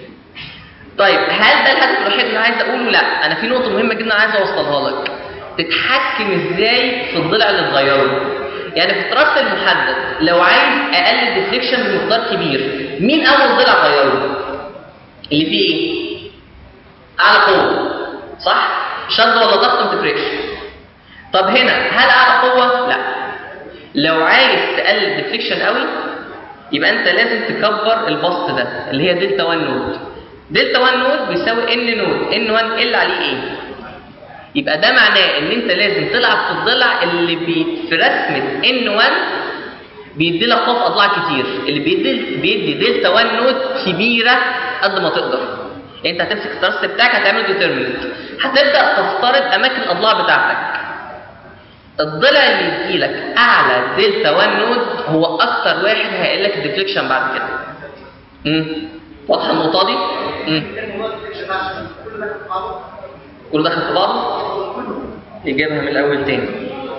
طيب هل ده الهدف الوحيد اللي عايز اقوله لا انا في نقطه مهمه جدا عايز اوصلها لك تتحكم ازاي في الضلع اللي تغيره يعني في التراس المحدد لو عايز اقلل ديفليكشن بمقدار كبير مين اول ضلع غيره اللي فيه ايه اعلى قوه صح شد ولا ضغط ما تفرقش طب هنا هل اعلى قوه لا لو عايز تقلل ديفليكشن قوي يبقى انت لازم تكبر البسط ده اللي هي دلتا 1 نود دلتا 1 نود بيساوي ان نود ان 1 ال عليه ايه يبقى ده معناه ان انت لازم تلعب في الضلع اللي بي في رسمه ان 1 بيدي لك قوه اضلاع كتير اللي بيدي بيدي دلتا 1 نود كبيره قد ما تقدر يعني انت هتمسك الترس بتاعك هتعمل ديترميننت هتبدا تفترض اماكن الاضلاع بتاعتك الضلع اللي يديلك اعلى دلتا 1 نود هو اكتر واحد هيقل لك الديفليكشن بعد كده امم واضحه النقطه دي امم كله دخل في بعضه يجيبها من الاول تاني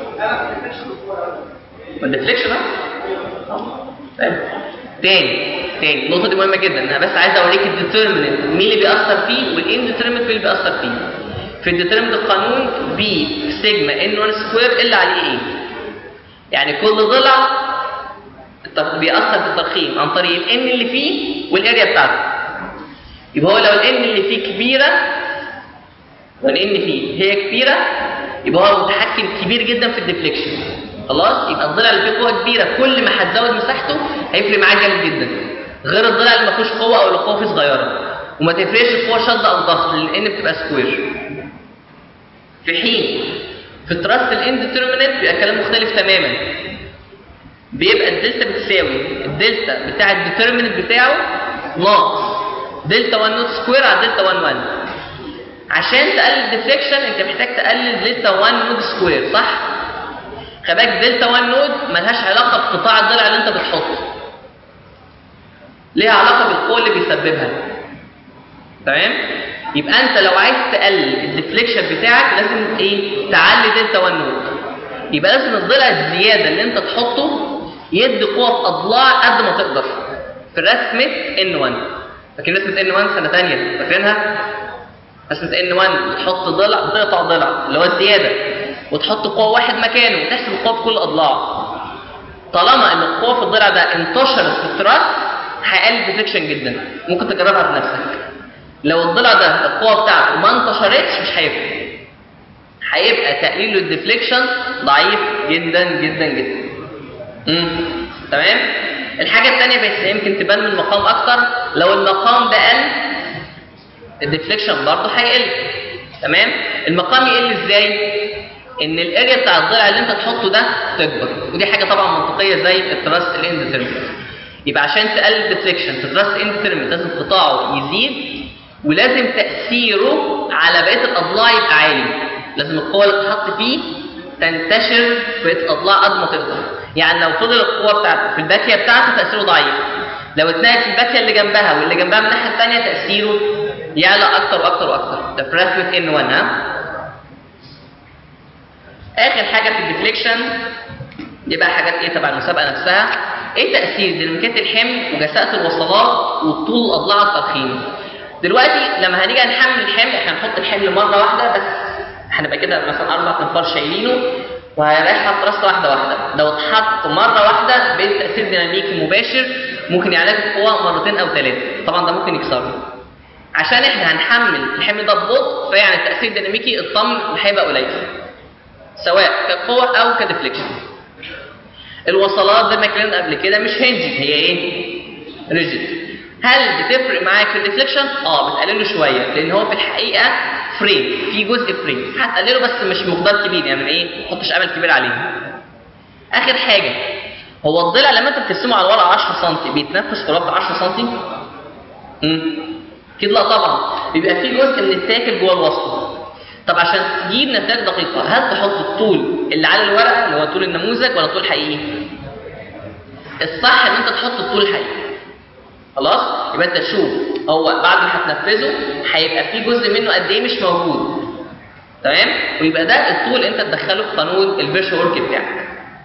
والديفليكشن طيب تاني تاني النقطه دي مهمه جدا انا بس عايز اوريك الديترميننت مين اللي بيأثر فيه والانديترمينت مين اللي بيأثر فيه في الديترمينت القانون بي سيجما ان 1 سكوير ال عليه ايه يعني كل ضلع بيأثر في الترخيم عن طريق الان اللي فيه والاريا بتاعته يبقى هو لو الان اللي فيه كبيره والان فيه هي كبيره يبقى هو متحكم كبير جدا في الديفليكشن خلاص يبقى الضلع اللي فيه قوه كبيره كل ما هتزود مساحته هيفرق معاه جامد جدا غير الضلع اللي ما فيهوش قوه او اللي قوه فيه صغيره وما تفرقش القوه شد او ضغط لان بتبقى سكوير في حين في التراست الانديترمينت بيبقى كلام مختلف تماما بيبقى الدلتا بتساوي الدلتا بتاع الديترمينت بتاعه ناقص دلتا 1 نوت سكوير على دلتا 1 1 عشان تقلل الديفليكشن انت محتاج تقلل دلتا 1 نود سكوير صح خلي بالك دلتا 1 نود ملهاش علاقه بقطاع الضلع اللي انت بتحطه ليها علاقه بالقوه اللي بيسببها تمام يبقى انت لو عايز تقلل الديفليكشن بتاعك لازم ايه تعلي دلتا 1 نود يبقى لازم الضلع الزياده اللي انت تحطه يدي قوه في اضلاع قد ما تقدر في رسمه ان 1 فاكرين رسمه ان 1 سنه ثانيه فاكرينها رسمه ان 1 بتحط ضلع بتقطع ضلع اللي هو الزياده وتحط قوه واحد مكانه وتحسب القوه في كل الاضلاع طالما ان القوه في الضلع ده انتشرت في التراس هيقلل الديفليكشن جدا ممكن تجربها بنفسك لو الضلع ده القوه بتاعته ما انتشرتش مش هيفرق هيبقى تقليل الديفليكشن ضعيف جدا جدا جدا امم تمام الحاجه الثانيه بس يمكن تبان من المقام اكتر لو المقام ده قل الديفليكشن برضه هيقل تمام المقام يقل ازاي ان الاريا بتاع الضلع اللي انت تحطه ده تكبر ودي حاجه طبعا منطقيه زي التراس الاندترمنت يبقى عشان تقلل الديفليكشن في التراس الاندترمنت لازم قطاعه يزيد ولازم تاثيره على بقيه الاضلاع يبقى عالي لازم القوه اللي بتتحط فيه تنتشر في بقيه الاضلاع قد ما تقدر يعني لو فضل القوه بتاعته في الباكيه بتاعته تاثيره ضعيف لو اتنقل في الباكيه اللي جنبها واللي جنبها من الناحيه الثانيه تاثيره يعلى اكتر واكتر واكتر ده في رسمه ان 1 ها اخر حاجه في الديفليكشن دي بقى حاجات ايه تبع المسابقه نفسها ايه تاثير ديناميكيه الحمل وجساءه الوصلات وطول اضلاع الترخيم دلوقتي لما هنيجي نحمل الحمل احنا هنحط الحمل مره واحده بس هنبقى كده مثلا اربع تنفار شايلينه وهيريح حط راسه واحده واحده لو اتحط مره واحده بالتاثير ديناميكي مباشر ممكن يعالج القوه مرتين او ثلاثه طبعا ده ممكن يكسره عشان احنا هنحمل الحمل ده ببطء فيعني التاثير الديناميكي الطمن هيبقى قليل سواء كقوه او كديفليكشن الوصلات زي ما اتكلمنا قبل كده مش هنجد هي ايه ريجيد هل بتفرق معاك في الديفليكشن اه بتقلله شويه لان هو في الحقيقه فريم في جزء فريم هتقلله بس مش مقدار كبير يعني ايه ما تحطش امل كبير عليه اخر حاجه هو الضلع لما انت بترسمه على الورق 10 سم بيتنفس قرابه 10 سم امم كده لا طبعا بيبقى في جزء من التاكل جوه الوسط طب عشان تجيب نتائج دقيقه هل تحط الطول اللي على الورقه اللي هو طول النموذج ولا طول حقيقي الصح ان انت تحط الطول الحقيقي خلاص يبقى انت تشوف هو بعد ما هتنفذه هيبقى في جزء منه قد ايه مش موجود تمام ويبقى ده الطول انت تدخله في قانون الفيرشوال ورك بتاعك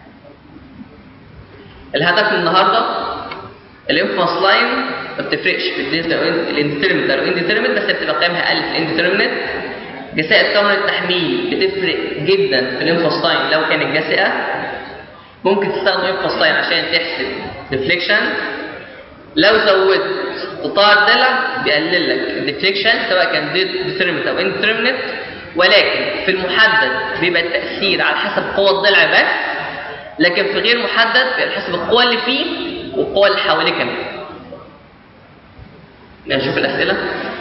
الهدف من النهارده الانفاس لاين ما بتفرقش في الانديترمنت او الانديترمنت بس بتبقى قيمها اقل في الانديترمنت جساءة كاميرا التحميل بتفرق جدا في الانفاس لاين لو كانت جاسئه ممكن تستخدم انفاس لاين عشان تحسب ديفليكشن لو زودت قطاع الضلع بيقلل لك الديفليكشن سواء كان ديترمنت او انديترمنت ولكن في المحدد بيبقى التاثير على حسب قوه الضلع بس لكن في غير محدد بيبقى حسب القوه اللي فيه والقوه اللي حواليه كمان نشوف الاسئله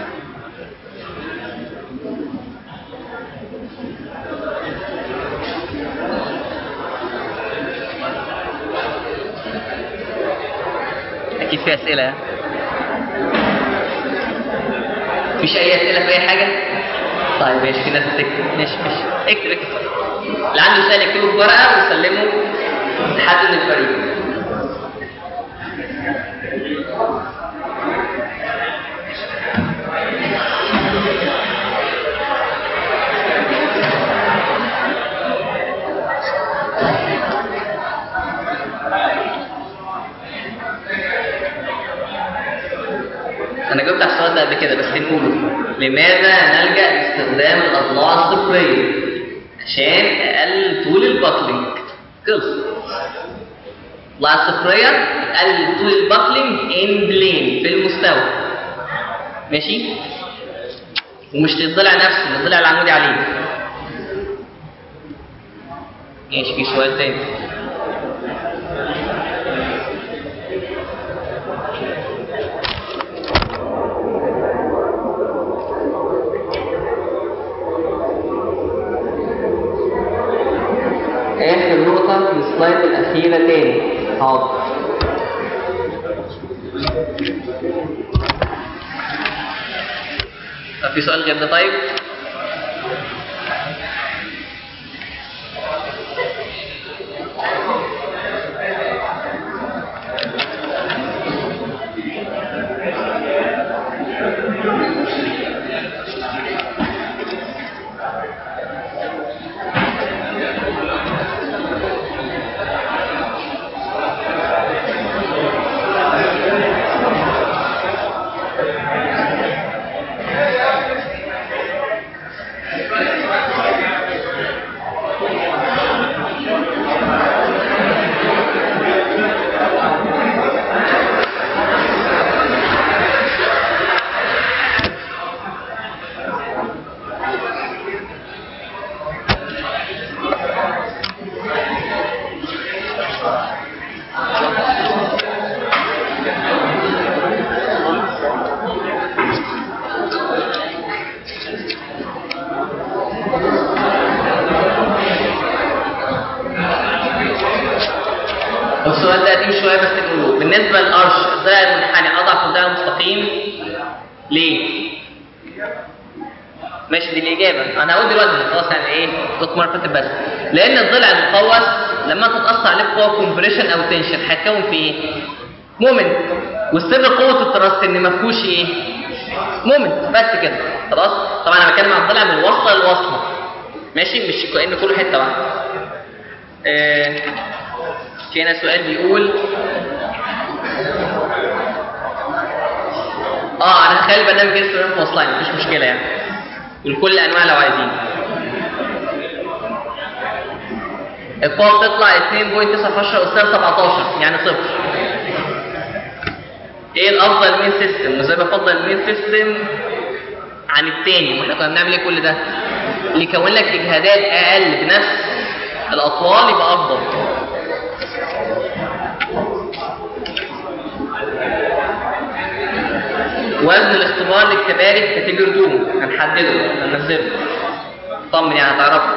اكيد في اسئله مفيش اي اسئله في اي حاجه طيب ماشي في ناس بتكتب ماشي ماشي اكتب اكتب اللي عنده سؤال يكتبه في ورقه ويسلمه لحد من الفريق انا جبت على السؤال ده قبل كده بس نقوله لماذا نلجا لاستخدام الاضلاع الصفريه عشان اقلل طول الباكلينج خلص الاضلاع الصفريه تقلل طول الباكلينج ان بلين في المستوى ماشي ومش للضلع نفسه للضلع العمودي عليه ماشي في سؤال تاني اخر نقطة في السلايد الأخيرة تاني حاضر طب في سؤال غير ده طيب؟ السؤال ده قديم شويه بس نقوله بالنسبه للقرش الضلع المنحني اضعف من الضلع المستقيم ليه؟ ماشي دي الاجابه انا هقول دلوقتي خلاص يعني ايه قلت مره فاتت بس لان الضلع المقوس لما تتاثر عليه قوه كومبريشن او تنشن هيتكون في ايه؟ مومنت والسر قوه التراست ان ما فيهوش ايه؟ مومنت بس كده خلاص طبعا انا بتكلم عن الضلع من وصله لوصله ماشي مش كأن كله حته واحده آه، في هنا سؤال بيقول اه انا هخلي برنامج اسمه انفو لاين مفيش مشكله يعني ولكل الانواع لو عايزين القوة بتطلع 2.9 أستاذ 17 يعني صفر ايه الافضل مين سيستم وازاي بفضل مين سيستم عن التاني واحنا كنا بنعمل ايه كل ده اللي يكون لك اجهادات اقل بنفس الاطوال يبقى افضل وزن الاختبار للكباري في كاتيجوري 2 هنحدده هننزله طمن يعني هتعرفه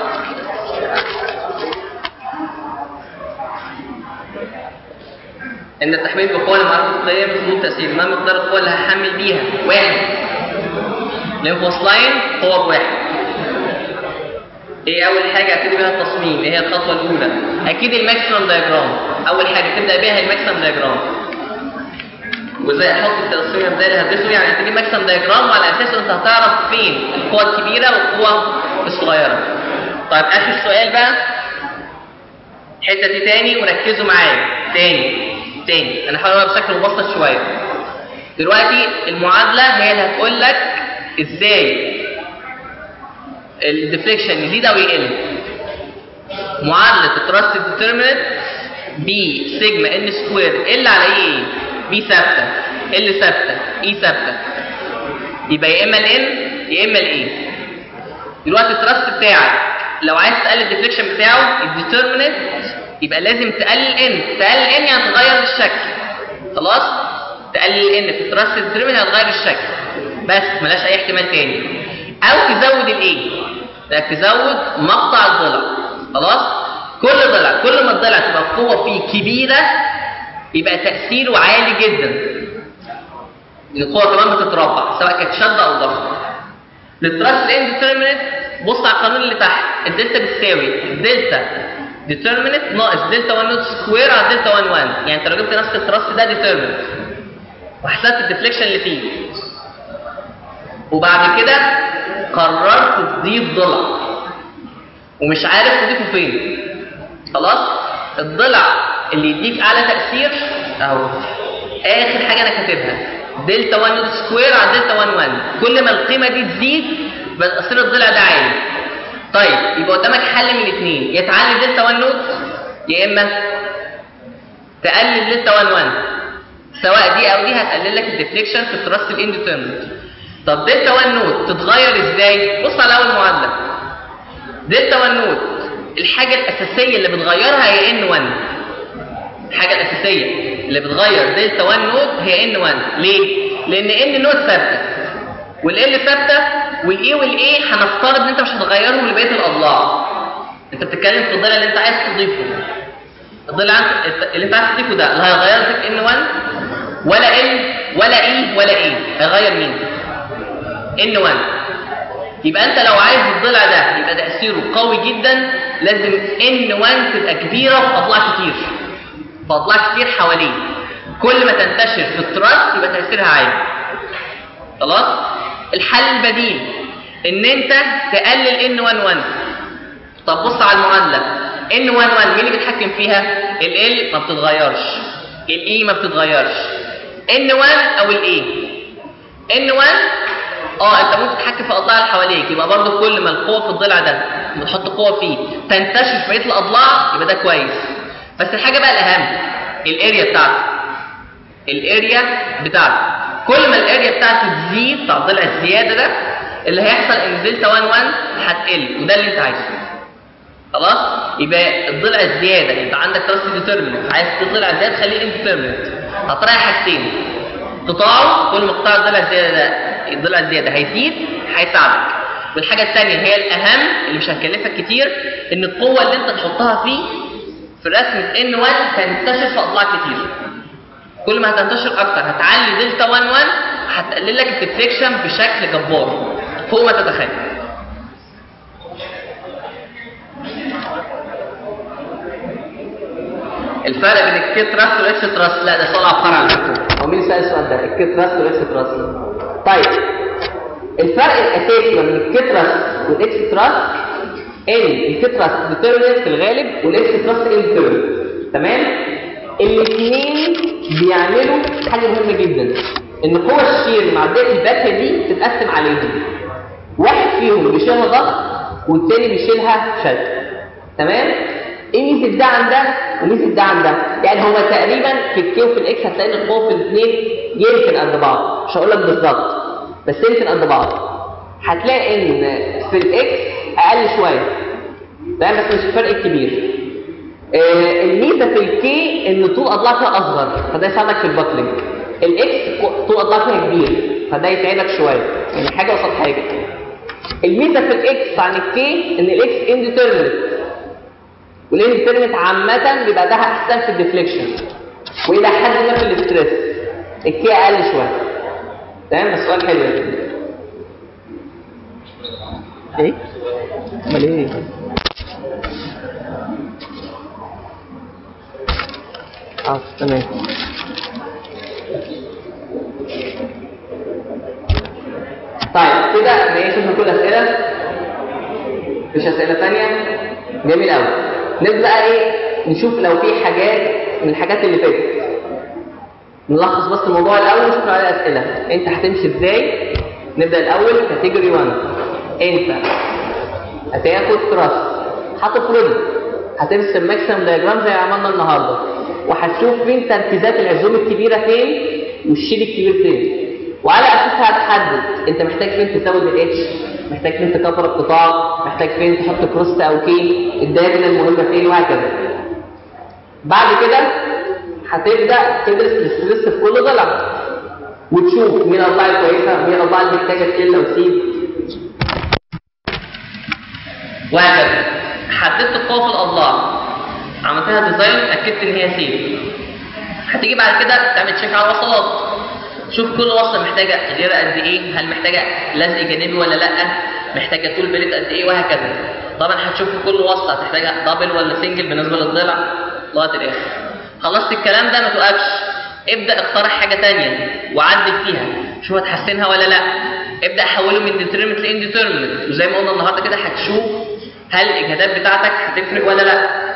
ان التحميل بقوه المعرفه الطبيه بحدود تاثير ما مقدار القوه اللي هحمل بيها واحد لينفوس لاين قوه بواحد ايه اول حاجه ابتدي بيها التصميم ايه هي الخطوه الاولى اكيد الماكسيمم دايجرام اول حاجه تبدا بيها الماكسيمم دايجرام وازاي احط التصميم البدائي اللي هدرسه يعني هتجيب ماكسيمم دايجرام وعلى اساسه انت هتعرف فين القوه الكبيره والقوه الصغيره طيب اخر سؤال بقى الحته دي تاني وركزوا معايا تاني تاني انا هحاول بشكل مبسط شويه دلوقتي المعادله هي اللي هتقول لك ازاي الديفليكشن يزيد او يقل معادله التراست ديترمينت بي سيجما ان سكوير ال على ايه بي ثابته ال ثابته اي ثابته يبقى يا اما الان يا اما الاي دلوقتي التراست بتاعك لو عايز تقلل الديفليكشن بتاعه الديترمينت يبقى لازم تقلل ان تقلل ان يعني تغير الشكل خلاص تقلل ان في التراست ديترمينت هتغير الشكل بس ملاش اي احتمال تاني او تزود الايه انك تزود مقطع الضلع خلاص كل ضلع كل ما الضلع تبقى القوه فيه كبيره يبقى تاثيره عالي جدا القوه كمان بتتربع سواء كانت شده او ضغط للتراست انديترمينت بص على القانون اللي تحت الدلتا بتساوي الدلتا ديترمينت ناقص دلتا 1 نوت سكوير على دلتا 1 1 يعني انت لو جبت نفس التراست ده ديترمينت وحسبت الديفليكشن اللي فيه وبعد كده قررت تضيف ضلع ومش عارف تضيفه فين خلاص الضلع اللي يديك اعلى تاثير اهو اخر حاجه انا كاتبها دلتا 1 نوت سكوير على دلتا 1 1 كل ما القيمه دي تزيد بقى تاثير الضلع ده عالي طيب يبقى قدامك حل من الاثنين يا تعلي دلتا 1 نوت يا اما تقلل دلتا 1 1 سواء دي او دي هتقلل لك الديفليكشن في التراست الانديترمنت طب دلتا 1 نوت تتغير ازاي بص على اول معادله دلتا 1 نوت الحاجه الاساسيه اللي بتغيرها هي ان 1 الحاجه الاساسيه اللي بتغير دلتا 1 نوت هي ان 1 ليه لان ان نوت ثابته والال ثابته والاي والاي هنفترض ان انت مش هتغيرهم لبقيه الاضلاع انت بتتكلم في الضلع اللي انت عايز تضيفه الضلع اللي انت عايز تضيفه ده لا هيغير لك ان 1 ولا ال ولا اي ولا اي هيغير مين ان 1 يبقى انت لو عايز الضلع ده يبقى تاثيره قوي جدا لازم ان 1 تبقى كبيره في اضلاع كتير في اضلاع كتير حواليه كل ما تنتشر في التراست يبقى تاثيرها عالي خلاص الحل البديل ان انت تقلل ان 1 1 طب بص على المعادله ان 1 1 مين اللي بيتحكم فيها ال ما بتتغيرش الاي ما بتتغيرش ان 1 او الاي ان 1 اه انت ممكن تتحكم في الاضلاع اللي حواليك يبقى برضو كل ما القوه في الضلع ده بتحط قوه فيه تنتشر في بقيه الاضلاع يبقى ده كويس بس الحاجه بقى الاهم الاريا بتاعته الاريا بتاعته كل ما الاريا بتاعته تزيد بتاع الضلع الزياده ده اللي هيحصل ان دلتا 1 1 هتقل وده اللي انت عايزه خلاص يبقى الضلع الزياده انت عندك تراست ديترمينت عايز الضلع زياده خليه انديترمينت هتراعي حاجتين قطاعه كل ما قطاع الضلع الزياده ده الضلع الزياده هيزيد هيساعدك والحاجه الثانيه هي الاهم اللي مش هتكلفك كتير ان القوه اللي انت تحطها فيه في رسمة N1 هتنتشر في أضلاع كتير كل ما هتنتشر أكتر هتعلي دلتا 1 1 هتقلل لك الديفليكشن بشكل جبار فوق ما تتخيل الفرق بين الكيت راست والاكس تراست لا ده سؤال عبقري على فكره هو مين سال السؤال ده الكيت راست والاكس تراست طيب الفرق الاساسي ما بين الكيت راست والاكس تراست ان الكيت راست ديترمينت في الغالب والاكس تراست انديترمينت تمام الاثنين بيعملوا حاجه مهمه جدا ان قوى الشير مع بدايه الباكيه دي تتقسم عليهم واحد فيهم بيشيلها ضغط والتاني بيشيلها شد تمام ايه ميزه ده عن ده وميزه ده عن ده يعني هو تقريبا في الكي وفي الاكس هتلاقي ان القوه في الاثنين يمكن قد بعض مش هقول لك بالظبط بس يمكن قد بعض هتلاقي ان في الاكس اقل شويه تمام بس مش الفرق الكبير آه الميزه في الكي ان طول اضلاع فيها اصغر فده يساعدك في الباكلينج الاكس طول اضلاع فيها كبير فده يتعبك شويه يعني حاجه قصاد حاجه الميزه في الاكس عن الكي ان الاكس انديترمينت والانديترمينت عامه بيبقى ده احسن في الديفليكشن والى حد ما في الاستريس الكي اقل شويه تمام بس سؤال حلو ايه امال ايه اه تمام طيب كده ماشي من كل اسئله مفيش اسئله ثانيه جميل قوي نبدا بقى ايه نشوف لو في حاجات من الحاجات اللي فاتت نلخص بس الموضوع الاول ونشوف عليه اسئله انت هتمشي ازاي نبدا الاول كاتيجوري 1 انت هتاخد تراست هتفرض هترسم ماكسيمم دايجرام زي ما عملنا النهارده وهتشوف فين تركيزات العزوم الكبيره فين والشيل الكبير فين وعلى اساسها هتحدد انت محتاج فين تزود الاتش محتاج فين تكبر القطاع محتاج فين تحط كروست او كي الدايره المهمه فين وهكذا بعد كده هتبدا تدرس الاستريس في كل ضلع وتشوف مين الاضلاع الكويسه مين الاضلاع اللي محتاجه تقل وتسيب وهكذا حددت القوه في الاضلاع عملتها ديزاين اتاكدت ان هي سيف هتيجي بعد كده تعمل تشيك على الوصلات شوف كل وصله محتاجه غيره قد ايه هل محتاجه لزق جانبي ولا لا محتاجه طول بليت قد ايه وهكذا طبعا هتشوف في كل وصله هتحتاجها دبل ولا سنجل بالنسبه للضلع لغايه الاخر خلصت الكلام ده ما توقفش ابدا اقترح حاجه تانية وعدل فيها شوف هتحسنها ولا لا ابدا حوله من ديترمنت لانديترمنت وزي ما قلنا النهارده كده هتشوف هل الاجهادات بتاعتك هتفرق ولا لا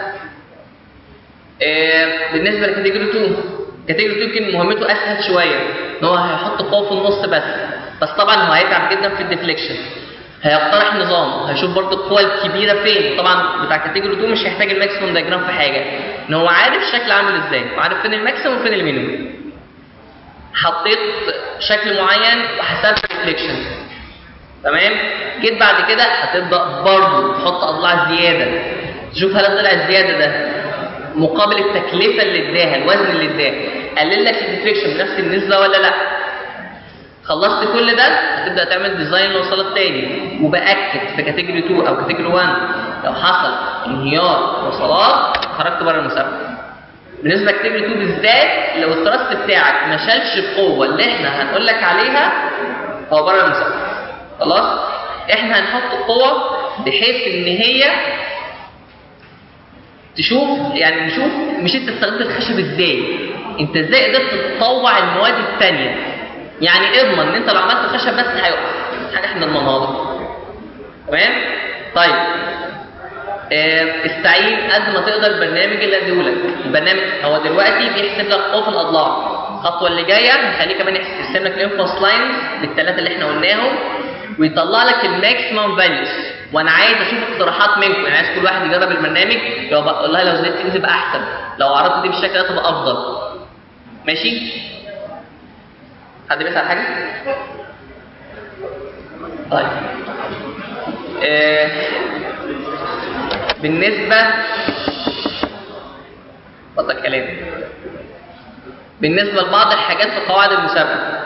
آه بالنسبه لكاتيجوري 2 كاتيجوري 2 يمكن مهمته اسهل شويه ان هو هيحط قوه في النص بس بس طبعا هو هيتعب جدا في الديفليكشن هيقترح نظام هيشوف برضه القوه الكبيره فين طبعا بتاع كاتيجوري 2 مش هيحتاج الماكسيموم دايجرام في حاجه ان هو عارف الشكل عامل ازاي وعارف فين الماكسيموم وفين المينيموم حطيت شكل معين وحسبت الديفليكشن تمام جيت بعد كده هتبدا برضه تحط اضلاع زياده تشوف هل الضلع الزياده ده مقابل التكلفه اللي اداها الوزن اللي اداه قلل لك الديفليكشن بنفس النسبه ولا لا خلصت كل ده هتبدا تعمل ديزاين لوصلات تاني وباكد في كاتيجوري 2 او كاتيجوري 1 لو حصل انهيار وصلات خرجت بره المسابقه بالنسبه لكاتيجوري 2 بالذات لو التراست بتاعك ما شالش القوه اللي احنا هنقول لك عليها هو بره المسابقه خلاص احنا هنحط قوه بحيث ان هي تشوف يعني نشوف مش انت استخدمت الخشب ازاي انت ازاي قدرت تطوع المواد الثانيه يعني اضمن ان انت لو عملت خشب بس هيقف حاجه احنا المناظر تمام طيب اه استعين قد ما تقدر البرنامج اللي اديهولك البرنامج هو دلوقتي بيحسب لك قوه الاضلاع الخطوه اللي جايه هنخليه كمان يرسم لك الانفوس لاينز بالثلاثه اللي احنا قلناهم ويطلع لك الماكسيمم فاليوز وانا عايز اشوف اقتراحات منكم يعني عايز كل واحد يجرب البرنامج لو بقى والله لو زدت دي تبقى احسن لو عرضت دي بالشكل ده تبقى افضل ماشي حد بيسأل حاجه طيب آه بالنسبه اتفضل كلام بالنسبه لبعض الحاجات في قواعد المسابقه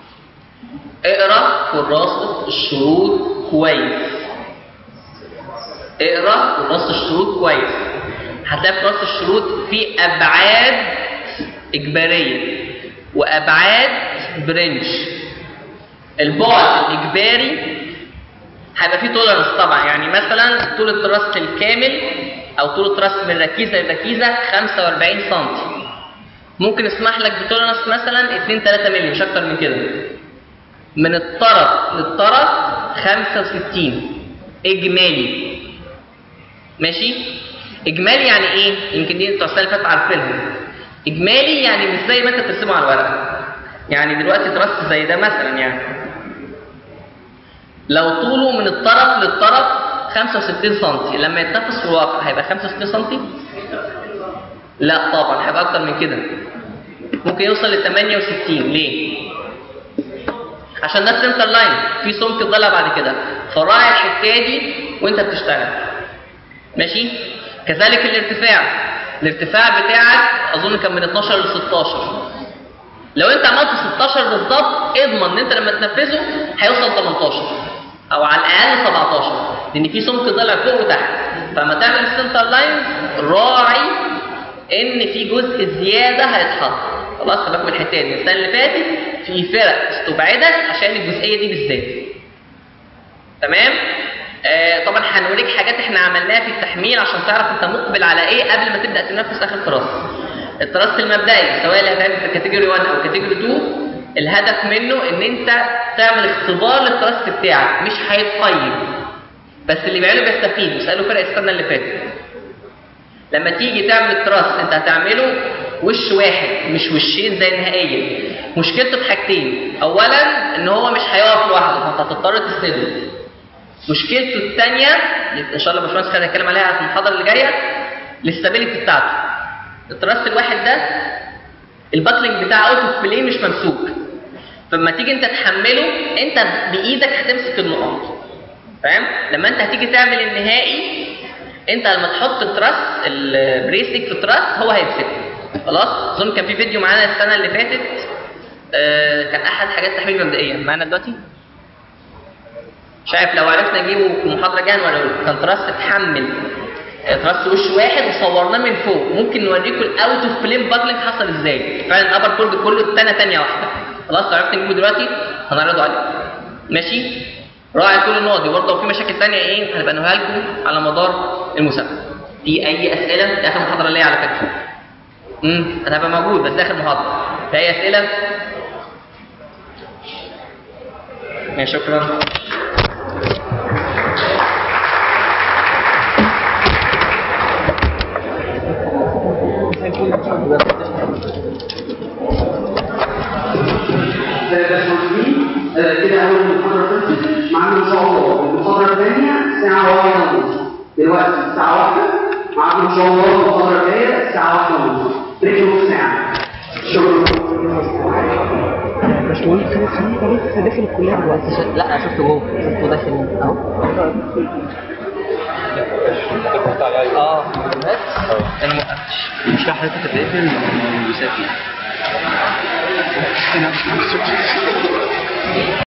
اقرا كراسه الشروط كويس اقرا كراسه الشروط كويس هتلاقي في راس الشروط في ابعاد اجباريه وابعاد برنش البعد الاجباري هيبقى فيه تولرنس طبعا يعني مثلا طول التراس الكامل او طول التراس من ركيزه لركيزه 45 سم ممكن يسمح لك بتولرنس مثلا 2 3 مللي مش اكتر من كده من الطرف للطرف 65 اجمالي ماشي اجمالي يعني ايه يمكن دي بتوع السنه اللي فاتت عارفينها اجمالي يعني مش زي ما انت بترسمه على الورق يعني دلوقتي تراس زي ده مثلا يعني لو طوله من الطرف للطرف 65 سم لما يتنفس في الواقع هيبقى 65 سم لا طبعا هيبقى اكتر من كده ممكن يوصل ل 68 ليه عشان ده سنتر لاين في سمك ضلع بعد كده فراعي الحته دي وانت بتشتغل ماشي كذلك الارتفاع الارتفاع بتاعك اظن كان من 12 ل 16 لو انت عملت 16 بالظبط اضمن ان انت لما تنفذه هيوصل 18 او على الاقل 17 لان في سمك ضلع فوق وتحت فلما تعمل السنتر لاين راعي ان في جزء زياده هيتحط خلاص خلي بالك من الحته دي السنه اللي فاتت في فرق استبعدت عشان الجزئيه دي بالذات تمام آه طبعا هنوريك حاجات احنا عملناها في التحميل عشان تعرف انت مقبل على ايه قبل ما تبدا تنفذ اخر تراس التراس المبدئي سواء اللي هتعمل في كاتيجوري 1 او كاتيجوري 2 الهدف منه ان انت تعمل اختبار للتراست بتاعك مش هيتقيم بس اللي بيعمله بيستفيد وسالوا فرق السنه اللي فاتت لما تيجي تعمل التراست انت هتعمله وش واحد مش وشين زي النهائيه مشكلته في حاجتين اولا ان هو مش هيقف لوحده فانت هتضطر تسنده مشكلته الثانيه ان شاء الله باشمهندس خالد هيتكلم عليها في المحاضره اللي جايه الاستابيليتي بتاعته التراست الواحد ده الباكلينج بتاعه اوت اوف بلين مش ممسوك فلما تيجي انت تحمله انت بايدك هتمسك النقط فاهم لما انت هتيجي تعمل النهائي انت لما تحط التراس البريسك في التراس هو هيمسكه خلاص اظن كان في فيديو معانا السنه اللي فاتت آه كان احد حاجات تحميل مبدئيه معانا دلوقتي مش عارف لو عرفنا نجيبه في المحاضره الجايه نوريه كان تراس اتحمل تراس وش واحد وصورناه من فوق ممكن نوريكم الاوت اوف بلين باكلينج حصل ازاي فعلا الابر كورد كله التانه تانيه واحده خلاص عرفت نجيبه دلوقتي هنعرضه عليكم ماشي راعي كل النقط دي برضه لو في مشاكل تانية ايه هنبقى نقولها لكم على مدار المسابقه في اي اسئله دي اخر محاضره ليا على فكره امم انا هبقى موجود بس ده اخر محاضره في اي اسئله ماشي شكرا كده اول محاضره خلصت معانا ان شاء الله المحاضره الثانيه الساعه 1 ونص دلوقتي الساعه 1 معاكم ان شاء الله المحاضره الجايه الساعه 1 ونص بريك نص ساعه شكرا باشمهندس خالد خليك لسه داخل الكليه دلوقتي لا انا شفته جوه شفته داخل اهو اه بس انا ما وقفتش مش حضرتك هتقفل المسافه